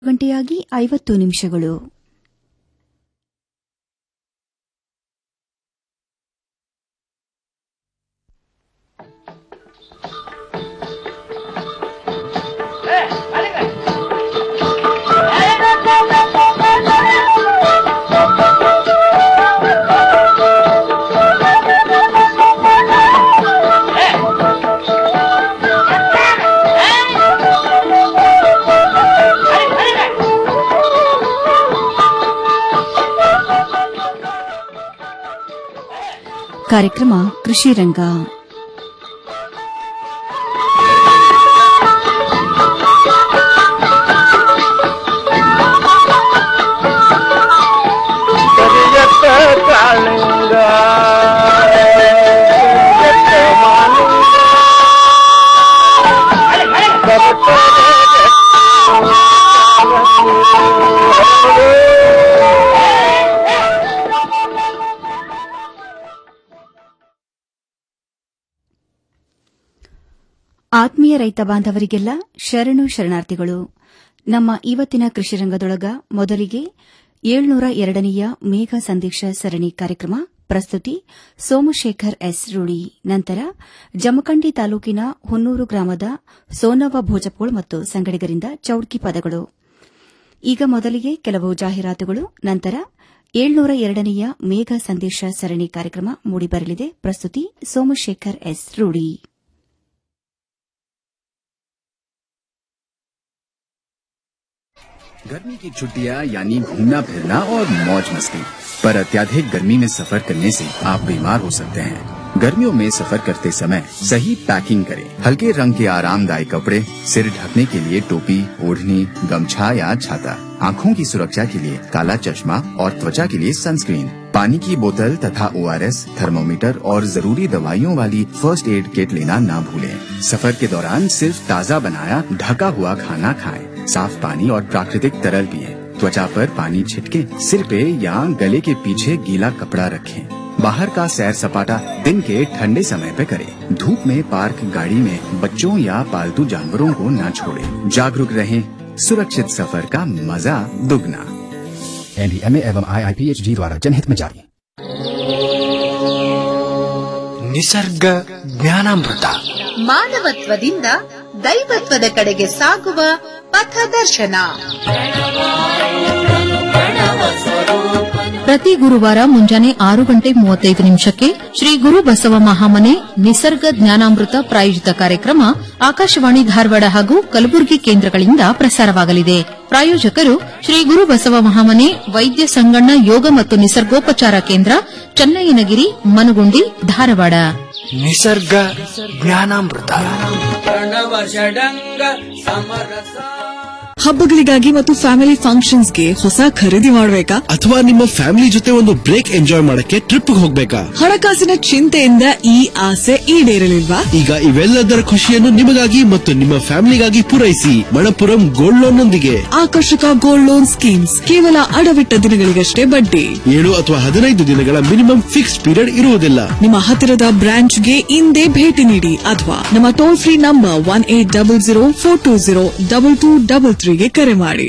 ಗಂಟೆಯಾಗಿ ಐವತ್ತು ನಿಮಿಷಗಳು ಕಾರ್ಯಕ್ರಮ ಕೃಷಿ ರಂಗ ಕರಿಯತ್ತ ಕಾಳಿಂಗ ಕರಿಯತ್ತ ಮಾಲಿಂಗ ಆತ್ಮೀಯ ರೈತ ಬಾಂಧವರಿಗೆಲ್ಲ ಶರಣು ಶರಣಾರ್ಥಿಗಳು ನಮ್ಮ ಇವತ್ತಿನ ಕೃಷಿ ರಂಗದೊಳಗ ಮೊದಲಿಗೆ ಏಳ್ನೂರ ಎರಡನೆಯ ಮೇಘ ಸಂದೇಶ ಸರಣಿ ಕಾರ್ಯಕ್ರಮ ಪ್ರಸ್ತುತಿ ಸೋಮಶೇಖರ್ ಎಸ್ ರೂಢಿ ನಂತರ ಜಮಖಂಡಿ ತಾಲೂಕಿನ ಹುನ್ನೂರು ಗ್ರಾಮದ ಸೋನವ್ವ ಭೋಜಪೋಳ್ ಮತ್ತು ಸಂಗಡಿಗರಿಂದ ಚೌಡ್ಕಿ ಪದಗಳು ಈಗ ಮೊದಲಿಗೆ ಕೆಲವು ಜಾಹೀರಾತುಗಳು ನಂತರ ಏಳ್ನೂರ ಎರಡನೆಯ ಮೇಘ ಸಂದೇಶ ಸರಣಿ ಕಾರ್ಯಕ್ರಮ ಮೂಡಿಬರಲಿದೆ ಪ್ರಸ್ತುತಿ ಸೋಮಶೇಖರ್ ಎಸ್ ರೂಢಿ गर्मी की छुट्टियां यानी घूमना फिरना और मौज मस्ती पर अत्याधिक गर्मी में सफर करने से आप बीमार हो सकते हैं गर्मियों में सफर करते समय सही पैकिंग करें हल्के रंग के आरामदायक कपड़े सिर ढकने के लिए टोपी ओढ़नी गमछा या छाता आँखों की सुरक्षा के लिए काला चश्मा और त्वचा के लिए सनस्क्रीन पानी की बोतल तथा ओ थर्मोमीटर और जरूरी दवाइयों वाली फर्स्ट एड किट लेना ना भूलें सफर के दौरान सिर्फ ताज़ा बनाया ढका हुआ खाना खाएं साफ पानी और प्राकृतिक तरल पिएं त्वचा पर पानी छिटके सिर पे या गले के पीछे गीला कपड़ा रखें बाहर का सैर सपाटा दिन के ठंडे समय पे करें धूप में पार्क गाड़ी में बच्चों या पालतू जानवरों को न छोड़ें जागरूक रहें सुरक्षित सफर का मजा दुगना एनडीएमए एवं आईआईपीएचडी द्वारा जनहित में जारी ನಿಸರ್ಗ ಜ್ಞಾನಾಮೃತ ಮಾನವತ್ವದಿಂದ ದೈವತ್ವದ ಕಡೆಗೆ ಸಾಗುವ ಪಥದರ್ಶನ ಪ್ರತಿ ಗುರುವಾರ ಮುಂಜಾನೆ ಆರು ಗಂಟೆ ಮೂವತ್ತೈದು ನಿಮಿಷಕ್ಕೆ ಶ್ರೀ ಗುರು ಬಸವ ಮಹಾಮನೆ ನಿಸರ್ಗ ಜ್ಞಾನಾಮೃತ ಪ್ರಾಯೋಜಿತ ಕಾರ್ಯಕ್ರಮ ಆಕಾಶವಾಣಿ ಧಾರವಾಡ ಹಾಗೂ ಕಲಬುರಗಿ ಕೇಂದ್ರಗಳಿಂದ ಪ್ರಸಾರವಾಗಲಿದೆ ಪ್ರಾಯೋಜಕರು ಶ್ರೀ ಗುರು ಬಸವ ಮಹಾಮನೆ ವೈದ್ಯ ಸಂಗಣ್ಣ ಯೋಗ ಮತ್ತು ನಿಸರ್ಗೋಪಚಾರ ಕೇಂದ್ರ ಚನ್ನಯ್ಯನಗಿರಿ ಮನಗುಂಡಿ ಧಾರವಾಡ ನಿಸರ್ಗ ಜ್ಞಾನಾಮೃತ ಹಬ್ಬಗಳಿಗಾಗಿ ಮತ್ತು ಫ್ಯಾಮಿಲಿ ಫಂಕ್ಷನ್ಸ್ಗೆ ಹೊಸ ಖರೀದಿ ಮಾಡಬೇಕಾ ಅಥವಾ ನಿಮ್ಮ ಫ್ಯಾಮಿಲಿ ಜೊತೆ ಒಂದು ಬ್ರೇಕ್ ಎಂಜಾಯ್ ಮಾಡಕ್ಕೆ ಟ್ರಿಪ್ ಹೋಗ್ಬೇಕಾ ಹಣಕಾಸಿನ ಚಿಂತೆಯಿಂದ ಈ ಆಸೆ ಈಡೇರಲಿಲ್ವಾ ಈಗ ಇವೆಲ್ಲದರ ಖುಷಿಯನ್ನು ನಿಮಗಾಗಿ ಮತ್ತು ನಿಮ್ಮ ಫ್ಯಾಮಿಲಿಗಾಗಿ ಪೂರೈಸಿ ಮಣಪುರಂ ಗೋಲ್ಡ್ ಲೋನ್ ನೊಂದಿಗೆ ಆಕರ್ಷಕ ಗೋಲ್ಡ್ ಲೋನ್ ಸ್ಕೀಮ್ಸ್ ಕೇವಲ ಅಡವಿಟ್ಟ ದಿನಗಳಿಗಷ್ಟೇ ಬಡ್ಡಿ ಏಳು ಅಥವಾ ಹದಿನೈದು ದಿನಗಳ ಮಿನಿಮಮ್ ಫಿಕ್ಸ್ ಪೀರಿಯಡ್ ಇರುವುದಿಲ್ಲ ನಿಮ್ಮ ಹತ್ತಿರದ ಬ್ರಾಂಚ್ಗೆ ಇಂದೇ ಭೇಟಿ ನೀಡಿ ಅಥವಾ ನಮ್ಮ toll free number one eight double zero four two zero double two double ತ್ರೀಗೆ ಕರೆ ಮಾಡಿ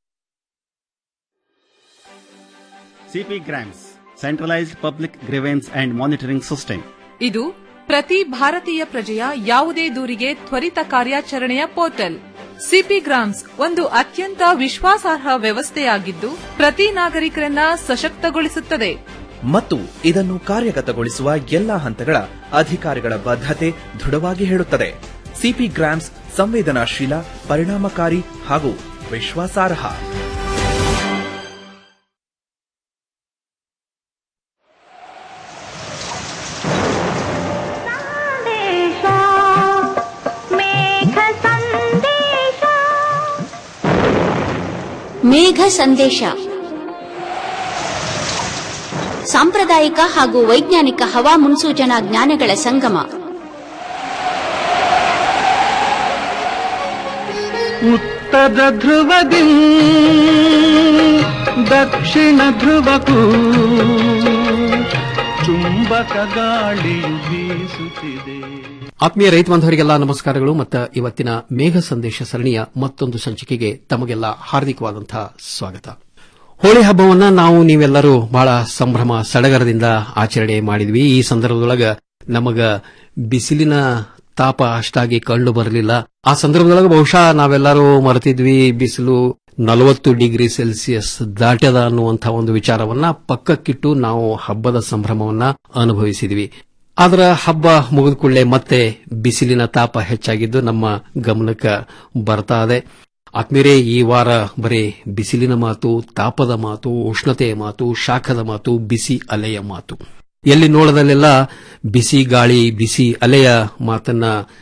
CP grams centralised public grievance and monitoring system ಇದು ಪ್ರತಿ ಭಾರತೀಯ ಪ್ರಜೆಯ ಯಾವುದೇ ದೂರಿಗೆ ತ್ವರಿತ ಕಾರ್ಯಾಚರಣೆಯ ಪೋರ್ಟಲ್ ಸಿಪಿ ಗ್ರಾಮ್ಸ್ ಒಂದು ಅತ್ಯಂತ ವಿಶ್ವಾಸಾರ್ಹ ವ್ಯವಸ್ಥೆಯಾಗಿದ್ದು ಪ್ರತಿ ನಾಗರಿಕರನ್ನ ಸಶಕ್ತಗೊಳಿಸುತ್ತದೆ ಮತ್ತು ಇದನ್ನು ಕಾರ್ಯಗತಗೊಳಿಸುವ ಎಲ್ಲಾ ಹಂತಗಳ ಅಧಿಕಾರಿಗಳ ಬದ್ಧತೆ ದೃಢವಾಗಿ ಹೇಳುತ್ತದೆ ಸಿಪಿ ಗ್ರಾಮ್ಸ್ ಸಂವೇದನಾಶೀಲ ಪರಿಣಾಮಕಾರಿ ಹಾಗೂ ವಿಶ್ವಾಸಾರ್ಹ ಮೇಘ ಸಂದೇಶ ಸಾಂಪ್ರದಾಯಿಕ ಹಾಗೂ ವೈಜ್ಞಾನಿಕ ಹವಾ ಮುನ್ಸೂಚನಾ ಜ್ಞಾನಗಳ ಸಂಗಮ ಉತ್ತರ ಧ್ರುವದಿ ದಕ್ಷಿಣ ಧ್ರುವಕ್ಕೂ ಚುಂಬಕ ಗಾಳಿಯು ಬೀಸುತ್ತಿದೆ ಆತ್ಮೀಯ ರೈತ ಬಾಂಧವರಿಗೆಲ್ಲ ನಮಸ್ಕಾರಗಳು ಮತ್ತು ಇವತ್ತಿನ ಮೇಘ ಸಂದೇಶ ಸರಣಿಯ ಮತ್ತೊಂದು ಸಂಚಿಕೆಗೆ ತಮಗೆಲ್ಲ ಹಾರ್ದಿಕವಾದಂತಹ ಸ್ವಾಗತ ಹೋಳಿ ಹಬ್ಬವನ್ನ ನಾವು ನೀವೆಲ್ಲರೂ ಬಹಳ ಸಂಭ್ರಮ ಸಡಗರದಿಂದ ಆಚರಣೆ ಮಾಡಿದ್ವಿ ಈ ಸಂದರ್ಭದೊಳಗ ನಮಗ ಬಿಸಿಲಿನ ತಾಪ ಅಷ್ಟಾಗಿ ಕಂಡು ಬರಲಿಲ್ಲ ಆ ಸಂದರ್ಭದೊಳಗೆ ಬಹುಶಃ ನಾವೆಲ್ಲರೂ ಮರೆತಿದ್ವಿ ಬಿಸಿಲು ನಲವತ್ತು ಡಿಗ್ರಿ ಸೆಲ್ಸಿಯಸ್ ದಾಟ್ಯದ ಅನ್ನುವಂಥ ಒಂದು ವಿಚಾರವನ್ನ ಪಕ್ಕಕ್ಕಿಟ್ಟು ನಾವು ಹಬ್ಬದ ಸಂಭ್ರಮವನ್ನ ಅನುಭವಿಸಿದ್ವಿ ಆದ್ರ ಹಬ್ಬ ಮುಗಿದ ಕೂಡಲೇ ಮತ್ತೆ ಬಿಸಿಲಿನ ತಾಪ ಹೆಚ್ಚಾಗಿದ್ದು ನಮ್ಮ ಗಮನಕ್ಕೆ ಬರ್ತಾ ಇದೆ ಆತ್ಮೀರೇ ಈ ವಾರ ಬರೀ ಬಿಸಿಲಿನ ಮಾತು ತಾಪದ ಮಾತು ಉಷ್ಣತೆಯ ಮಾತು ಶಾಖದ ಮಾತು ಬಿಸಿ ಅಲೆಯ ಮಾತು ಎಲ್ಲಿ ನೋಡದಲ್ಲೆಲ್ಲ ಬಿಸಿ ಗಾಳಿ ಬಿಸಿ ಅಲೆಯ ಮಾತನ್ನ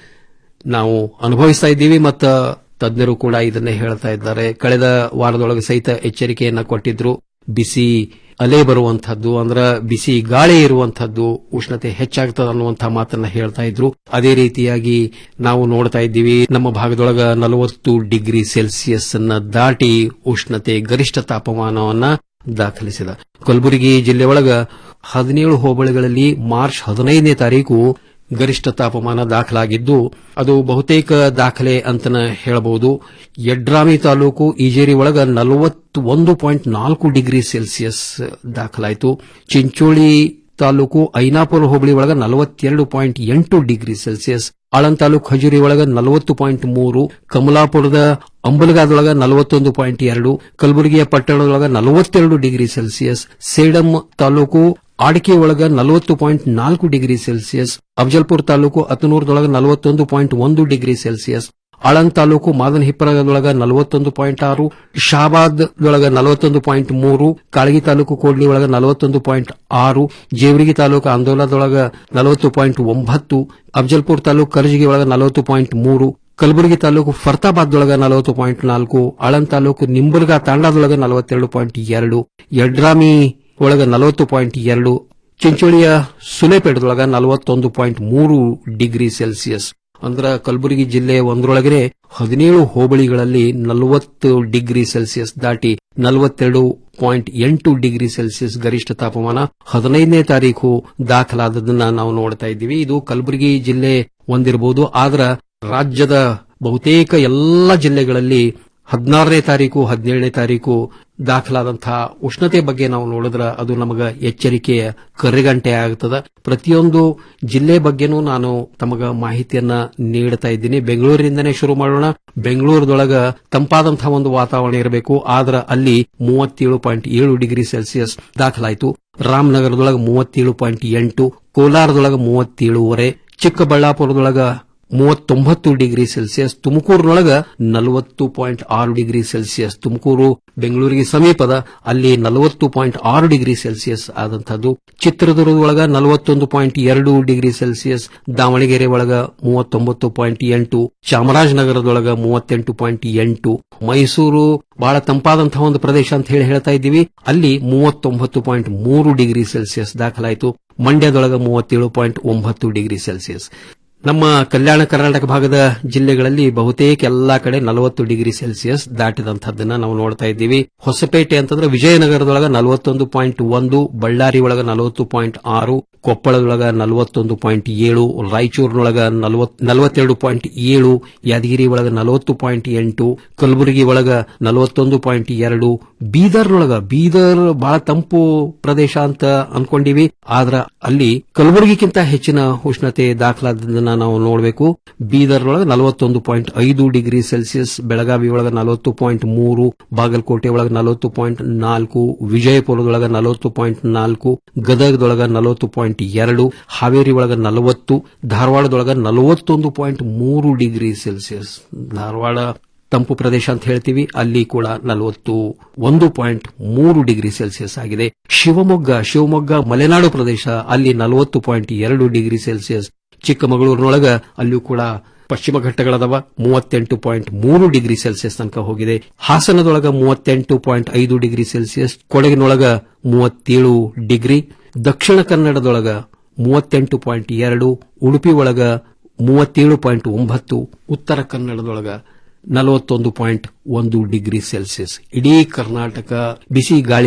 ನಾವು ಅನುಭವಿಸ್ತಾ ಇದ್ದೀವಿ ಮತ್ತು ತಜ್ಞರು ಕೂಡ ಇದನ್ನೇ ಹೇಳ್ತಾ ಇದ್ದಾರೆ ಕಳೆದ ವಾರದೊಳಗೆ ಸಹಿತ ಎಚ್ಚರಿಕೆಯನ್ನ ಕೊಟ್ಟಿದ್ರು ಬಿಸಿ ಅಲೆ ಬರುವಂತಹದ್ದು ಅಂದ್ರ ಬಿಸಿ ಗಾಳಿ ಇರುವಂತಹದ್ದು ಉಷ್ಣತೆ ಹೆಚ್ಚಾಗ್ತದ ಅನ್ನುವಂತಹ ಮಾತನ್ನ ಹೇಳ್ತಾ ಇದ್ರು ಅದೇ ರೀತಿಯಾಗಿ ನಾವು ನೋಡ್ತಾ ಇದ್ದೀವಿ ನಮ್ಮ ಭಾಗದೊಳಗ ನಲವತ್ತು ಡಿಗ್ರಿ ಸೆಲ್ಸಿಯಸ್ ಅನ್ನ ದಾಟಿ ಉಷ್ಣತೆ ಗರಿಷ್ಠ ತಾಪಮಾನವನ್ನ ದಾಖಲಿಸಿದ ಕಲಬುರಗಿ ಜಿಲ್ಲೆ ಒಳಗ ಹದಿನೇಳು ಹೋಬಳಿಗಳಲ್ಲಿ ಮಾರ್ಚ್ ಹದಿನೈದನೇ ತಾರೀಕು ಗರಿಷ್ಠ ತಾಪಮಾನ ದಾಖಲಾಗಿದ್ದು ಅದು ಬಹುತೇಕ ದಾಖಲೆ ಅಂತನ ಹೇಳಬಹುದು ಯಡ್ರಾಮಿ ತಾಲೂಕು ಈಜೇರಿ ಒಳಗ ನಲವತ್ತೊಂದು ಪಾಯಿಂಟ್ ನಾಲ್ಕು ಡಿಗ್ರಿ ಸೆಲ್ಸಿಯಸ್ ದಾಖಲಾಯಿತು ಚಿಂಚೋಳಿ ತಾಲೂಕು ಐನಾಪುರ ಹೋಬಳಿ ಒಳಗ ನಲವತ್ತೆರಡು ಪಾಯಿಂಟ್ ಎಂಟು ಡಿಗ್ರಿ ಸೆಲ್ಸಿಯಸ್ ಆಳಂದ್ ತಾಲೂಕು ಖಜೂರಿ ಒಳಗ ನಲವತ್ತು ಪಾಯಿಂಟ್ ಮೂರು ಕಮಲಾಪುರದ ಅಂಬಲಗಾದೊಳಗ ನಲವತ್ತೊಂದು ಪಾಯಿಂಟ್ ಎರಡು ಕಲಬುರಗಿಯ ಪಟ್ಟಣದೊಳಗ ನಲವತ್ತೆರಡು ಡಿಗ್ರಿ ಸೆಲ್ಸಿಯಸ್ ಸೇಡಂ ತಾಲೂಕು ಆಡಿಕೆ ಒಳಗ ನಲವತ್ತು ಪಾಯಿಂಟ್ ನಾಲ್ಕು ಡಿಗ್ರಿ ಸೆಲ್ಸಿಯಸ್ ಅಫಜಲ್ಪುರ ತಾಲೂಕು ಅತನೂರದೊಳಗ ನಲವತ್ತೊಂದು ಪಾಯಿಂಟ್ ಒಂದು ಡಿಗ್ರಿ ಸೆಲ್ಸಿಯಸ್ ಆಳಂದ್ ತಾಲೂಕು ಮಾದನಹಿಪ್ಪರದೊಳಗ ನಲವತ್ತೊಂದು ಪಾಯಿಂಟ್ ಆರು ಶಹಾಬಾದ್ ದೊಳಗ ನಲವತ್ತೊಂದು ಪಾಯಿಂಟ್ ಮೂರು ಕಾಳಗಿ ತಾಲೂಕು ಕೋಡ್ಲಿ ಒಳಗ ನಲವತ್ತೊಂದು ಪಾಯಿಂಟ್ ಆರು ಜೇವರಿಗಿ ತಾಲೂಕು ಆಂದೋಲನದೊಳಗ ನಲವತ್ತು ಪಾಯಿಂಟ್ ಒಂಬತ್ತು ಅಫಜಲ್ಪುರ ತಾಲೂಕು ಕರ್ಜಿಗಿ ಒಳಗ ನಲವತ್ತು ಪಾಯಿಂಟ್ ಮೂರು ಕಲಬುರಗಿ ತಾಲೂಕು ಫರ್ತಾಬಾದ್ದೊಳಗ ನಲವತ್ತು ಪಾಯಿಂಟ್ ನಾಲ್ಕು ಆಳಂದ್ ತಾಲೂಕು ನಿಂಬುರ್ಗಾ ತಾಂಡಾದೊಳಗ ನಲವತ್ತೆರಡು ಪಾಯಿಂಟ್ ಎರಡು ಯಡ್ರಾಮಿ ಒಳಗ ನಲವತ್ತು ಪಾಯಿಂಟ್ ಎರಡು ಚಿಂಚೋಳಿಯ ಸುಲೇಪೇಟದೊಳಗ ನಲವತ್ತೊಂದು ಪಾಯಿಂಟ್ ಮೂರು ಡಿಗ್ರಿ ಸೆಲ್ಸಿಯಸ್ ಅಂದ್ರ ಕಲಬುರಗಿ ಜಿಲ್ಲೆ ಒಂದರೊಳಗನೆ ಹದಿನೇಳು ಹೋಬಳಿಗಳಲ್ಲಿ ನಲವತ್ತು ಡಿಗ್ರಿ ಸೆಲ್ಸಿಯಸ್ ದಾಟಿ ನಲವತ್ತೆರಡು ಪಾಯಿಂಟ್ ಎಂಟು ಡಿಗ್ರಿ ಸೆಲ್ಸಿಯಸ್ ಗರಿಷ್ಠ ತಾಪಮಾನ ಹದಿನೈದನೇ ತಾರೀಕು ದಾಖಲಾದದನ್ನ ನಾವು ನೋಡ್ತಾ ಇದ್ದೀವಿ ಇದು ಕಲಬುರಗಿ ಜಿಲ್ಲೆ ಒಂದಿರಬಹುದು ಆದ್ರ ರಾಜ್ಯದ ಬಹುತೇಕ ಎಲ್ಲ ಜಿಲ್ಲೆಗಳಲ್ಲಿ ಹದಿನಾರನೇ ತಾರೀಕು ಹದಿನೇಳನೇ ತಾರೀಕು ದಾಖಲಾದಂತಹ ಉಷ್ಣತೆ ಬಗ್ಗೆ ನಾವು ನೋಡಿದ್ರ ಅದು ನಮಗ ಎಚ್ಚರಿಕೆಯ ಕರೆಗಂಟೆ ಆಗ್ತದ ಪ್ರತಿಯೊಂದು ಜಿಲ್ಲೆ ಬಗ್ಗೆನೂ ನಾನು ತಮಗ ಮಾಹಿತಿಯನ್ನ ನೀಡ್ತಾ ಇದ್ದೀನಿ ಬೆಂಗಳೂರಿನಿಂದನೇ ಶುರು ಮಾಡೋಣ ಬೆಂಗಳೂರದೊಳಗ ತಂಪಾದಂತಹ ಒಂದು ವಾತಾವರಣ ಇರಬೇಕು ಆದ್ರ ಅಲ್ಲಿ ಮೂವತ್ತೇಳು ಪಾಯಿಂಟ್ ಏಳು ಡಿಗ್ರಿ ಸೆಲ್ಸಿಯಸ್ ದಾಖಲಾಯಿತು ರಾಮನಗರದೊಳಗ ಮೂವತ್ತೇಳು ಪಾಯಿಂಟ್ ಎಂಟು ಕೋಲಾರದೊಳಗ ಮೂವತ್ತೇಳುವರೆ ಚಿಕ್ಕಬಳ್ಳಾಪುರದೊಳಗ ಮೂವತ್ತೊಂಬತ್ತು ಡಿಗ್ರಿ ಸೆಲ್ಸಿಯಸ್ ತುಮಕೂರಿನೊಳಗ ನಲವತ್ತು ಪಾಯಿಂಟ್ ಆರು ಡಿಗ್ರಿ ಸೆಲ್ಸಿಯಸ್ ತುಮಕೂರು ಬೆಂಗಳೂರಿಗೆ ಸಮೀಪದ ಅಲ್ಲಿ ನಲವತ್ತು ಪಾಯಿಂಟ್ ಆರು ಡಿಗ್ರಿ ಸೆಲ್ಸಿಯಸ್ ಆದಂತಹದ್ದು ಚಿತ್ರದುರ್ಗದೊಳಗ ನಲವತ್ತೊಂದು ಪಾಯಿಂಟ್ ಎರಡು ಡಿಗ್ರಿ ಸೆಲ್ಸಿಯಸ್ ದಾವಣಗೆರೆ ಒಳಗ ಮೂವತ್ತೊಂಬತ್ತು ಪಾಯಿಂಟ್ ಎಂಟು ಚಾಮರಾಜನಗರದೊಳಗ ಮೂವತ್ತೆಂಟು ಪಾಯಿಂಟ್ ಎಂಟು ಮೈಸೂರು ಬಹಳ ತಂಪಾದಂತಹ ಒಂದು ಪ್ರದೇಶ ಅಂತ ಹೇಳಿ ಹೇಳ್ತಾ ಇದ್ದೀವಿ ಅಲ್ಲಿ ಮೂವತ್ತೊಂಬತ್ತು ಪಾಯಿಂಟ್ ಮೂರು ಡಿಗ್ರಿ ಸೆಲ್ಸಿಯಸ್ ದಾಖಲಾಯಿತು ಮಂಡ್ಯದೊಳಗ ಮೂವತ್ತೇಳು ಪಾಯಿಂಟ್ ಒಂಬತ್ತು ಡಿಗ್ರಿ ಸೆಲ್ಸಿಯಸ್ ನಮ್ಮ ಕಲ್ಯಾಣ ಕರ್ನಾಟಕ ಭಾಗದ ಜಿಲ್ಲೆಗಳಲ್ಲಿ ಬಹುತೇಕ ಎಲ್ಲಾ ಕಡೆ ನಲವತ್ತು ಡಿಗ್ರಿ ಸೆಲ್ಸಿಯಸ್ ದಾಟಿದಂತಹದ್ದನ್ನ ನಾವು ನೋಡ್ತಾ ಇದ್ದೀವಿ ಹೊಸಪೇಟೆ ಅಂತಂದ್ರೆ ವಿಜಯನಗರದೊಳಗ ನಲವತ್ತೊಂದು ಪಾಯಿಂಟ್ ಒಂದು ಬಳ್ಳಾರಿ ಒಳಗ ನಲವತ್ತು ಪಾಯಿಂಟ್ ಆರು ಕೊಪ್ಪಳದೊಳಗ ನಲವತ್ತೊಂದು ಪಾಯಿಂಟ್ ಏಳು ರಾಯಚೂರಿನೊಳಗ ನಲವತ್ತೆರಡು ಪಾಯಿಂಟ್ ಏಳು ಯಾದಗಿರಿ ಒಳಗ ನಲವತ್ತು ಪಾಯಿಂಟ್ ಎಂಟು ಕಲಬುರಗಿ ಒಳಗ ನಲವತ್ತೊಂದು ಪಾಯಿಂಟ್ ಎರಡು ಬೀದರ್ನೊಳಗ ಬೀದರ್ ಬಹಳ ತಂಪು ಪ್ರದೇಶ ಅಂತ ಅನ್ಕೊಂಡಿವಿ ಆದ್ರ ಅಲ್ಲಿ ಕಲಬುರಗಿಗಿಂತ ಹೆಚ್ಚಿನ ಉಷ್ಣತೆ ದಾಖಲಾದದನ್ನ ನಾವು ನೋಡಬೇಕು ಬೀದರ್ ಒಳಗ ನಲವತ್ತೊಂದು ಪಾಯಿಂಟ್ ಐದು ಡಿಗ್ರಿ ಸೆಲ್ಸಿಯಸ್ ಬೆಳಗಾವಿ ಒಳಗ ನಲವತ್ತು ಪಾಯಿಂಟ್ ಮೂರು ಬಾಗಲಕೋಟೆ ಒಳಗ ನಲವತ್ತು ಪಾಯಿಂಟ್ ನಾಲ್ಕು ವಿಜಯಪುರದೊಳಗ ನಲವತ್ತು ಪಾಯಿಂಟ್ ನಾಲ್ಕು ಗದಗದೊಳಗ ನಲವತ್ತು ಪಾಯಿಂಟ್ ಎರಡು ಹಾವೇರಿ ಒಳಗ ನಲವತ್ತು ಧಾರವಾಡದೊಳಗ ನಲವತ್ತೊಂದು ಪಾಯಿಂಟ್ ಮೂರು ಡಿಗ್ರಿ ಸೆಲ್ಸಿಯಸ್ ಧಾರವಾಡ ತಂಪು ಪ್ರದೇಶ ಅಂತ ಹೇಳ್ತೀವಿ ಅಲ್ಲಿ ಕೂಡ ನಲವತ್ತು ಒಂದು ಪಾಯಿಂಟ್ ಮೂರು ಡಿಗ್ರಿ ಸೆಲ್ಸಿಯಸ್ ಆಗಿದೆ ಶಿವಮೊಗ್ಗ ಶಿವಮೊಗ್ಗ ಮಲೆನಾಡು ಪ್ರದೇಶ ಅಲ್ಲಿ ನಲವತ್ತು ಪಾಯಿಂಟ್ ಎರಡು ಡಿಗ್ರಿ ಸೆಲ್ಸಿಯಸ್ ಚಿಕ್ಕಮಗಳೂರಿನೊಳಗ ಅಲ್ಲಿಯೂ ಕೂಡ ಪಶ್ಚಿಮ ಘಟ್ಟಗಳದವ ಮೂವತ್ತೆಂಟು ಪಾಯಿಂಟ್ ಮೂರು ಡಿಗ್ರಿ ಸೆಲ್ಸಿಯಸ್ ತನಕ ಹೋಗಿದೆ ಹಾಸನದೊಳಗ ಮೂವತ್ತೆಂಟು ಪಾಯಿಂಟ್ ಐದು ಡಿಗ್ರಿ ಸೆಲ್ಸಿಯಸ್ ಕೊಡಗಿನೊಳಗ ಮೂವತ್ತೇಳು ಡಿಗ್ರಿ ದಕ್ಷಿಣ ಕನ್ನಡದೊಳಗ ಮೂವತ್ತೆಂಟು ಪಾಯಿಂಟ್ ಎರಡು ಉಡುಪಿ ಒಳಗ ಮೂವತ್ತೇಳು ಪಾಯಿಂಟ್ ಒಂಬತ್ತು ಉತ್ತರ ಕನ್ನಡದೊಳಗ ನಲವತ್ತೊಂದು ಪಾಯಿಂಟ್ ಒಂದು ಡಿಗ್ರಿ ಸೆಲ್ಸಿಯಸ್ ಇಡೀ ಕರ್ನಾಟಕ ಬಿಸಿ ಗಾಳಿಗೆ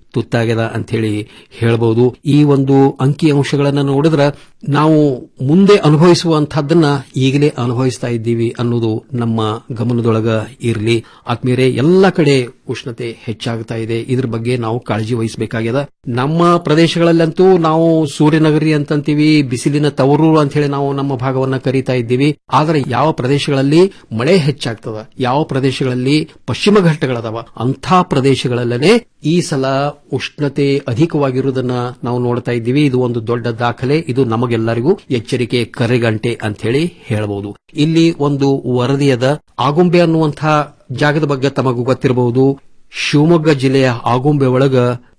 ತುತ್ತಾಗ್ಯದ ಅಂತ ಹೇಳಿ ಹೇಳಬಹುದು ಈ ಒಂದು ಅಂಕಿ ಅಂಶಗಳನ್ನು ನೋಡಿದ್ರೆ ನಾವು ಮುಂದೆ ಅನುಭವಿಸುವಂತಹದ್ದನ್ನ ಈಗಲೇ ಅನುಭವಿಸ್ತಾ ಇದ್ದೀವಿ ಅನ್ನೋದು ನಮ್ಮ ಗಮನದೊಳಗ ಇರಲಿ ಆತ್ಮೀಯರೇ ಎಲ್ಲ ಕಡೆ ಉಷ್ಣತೆ ಹೆಚ್ಚಾಗ್ತಾ ಇದೆ ಇದ್ರ ಬಗ್ಗೆ ನಾವು ಕಾಳಜಿ ವಹಿಸಬೇಕಾಗ್ಯದ ನಮ್ಮ ಪ್ರದೇಶಗಳಲ್ಲಂತೂ ನಾವು ಸೂರ್ಯನಗರಿ ಅಂತಂತೀವಿ ಬಿಸಿಲಿನ ತವರೂರು ಅಂತ ಹೇಳಿ ನಾವು ನಮ್ಮ ಭಾಗವನ್ನ ಕರೀತಾ ಇದ್ದೀವಿ ಆದರೆ ಯಾವ ಪ್ರದೇಶಗಳಲ್ಲಿ ಮಳೆ ಹೆಚ್ಚಾಗ್ತದ ಯಾವ ಪ್ರದೇಶಗಳಲ್ಲಿ ಪಶ್ಚಿಮ ಘಟ್ಟಗಳದಾವ ಅಂಥ ಪ್ರದೇಶಗಳಲ್ಲೇ ಈ ಸಲ ಉಷ್ಣತೆ ಅಧಿಕವಾಗಿರುವುದನ್ನ ನಾವು ನೋಡ್ತಾ ಇದ್ದೀವಿ ಇದು ಒಂದು ದೊಡ್ಡ ದಾಖಲೆ ಇದು ನಮಗೆಲ್ಲರಿಗೂ ಎಚ್ಚರಿಕೆ ಕರೆಗಂಟೆ ಅಂತ ಹೇಳಿ ಹೇಳಬಹುದು ಇಲ್ಲಿ ಒಂದು ವರದಿಯದ ಆಗುಂಬೆ ಅನ್ನುವಂತಹ ಜಾಗದ ಬಗ್ಗೆ ತಮಗೂ ಗೊತ್ತಿರಬಹುದು ಶಿವಮೊಗ್ಗ ಜಿಲ್ಲೆಯ ಆಗುಂಬೆ ಒಳಗ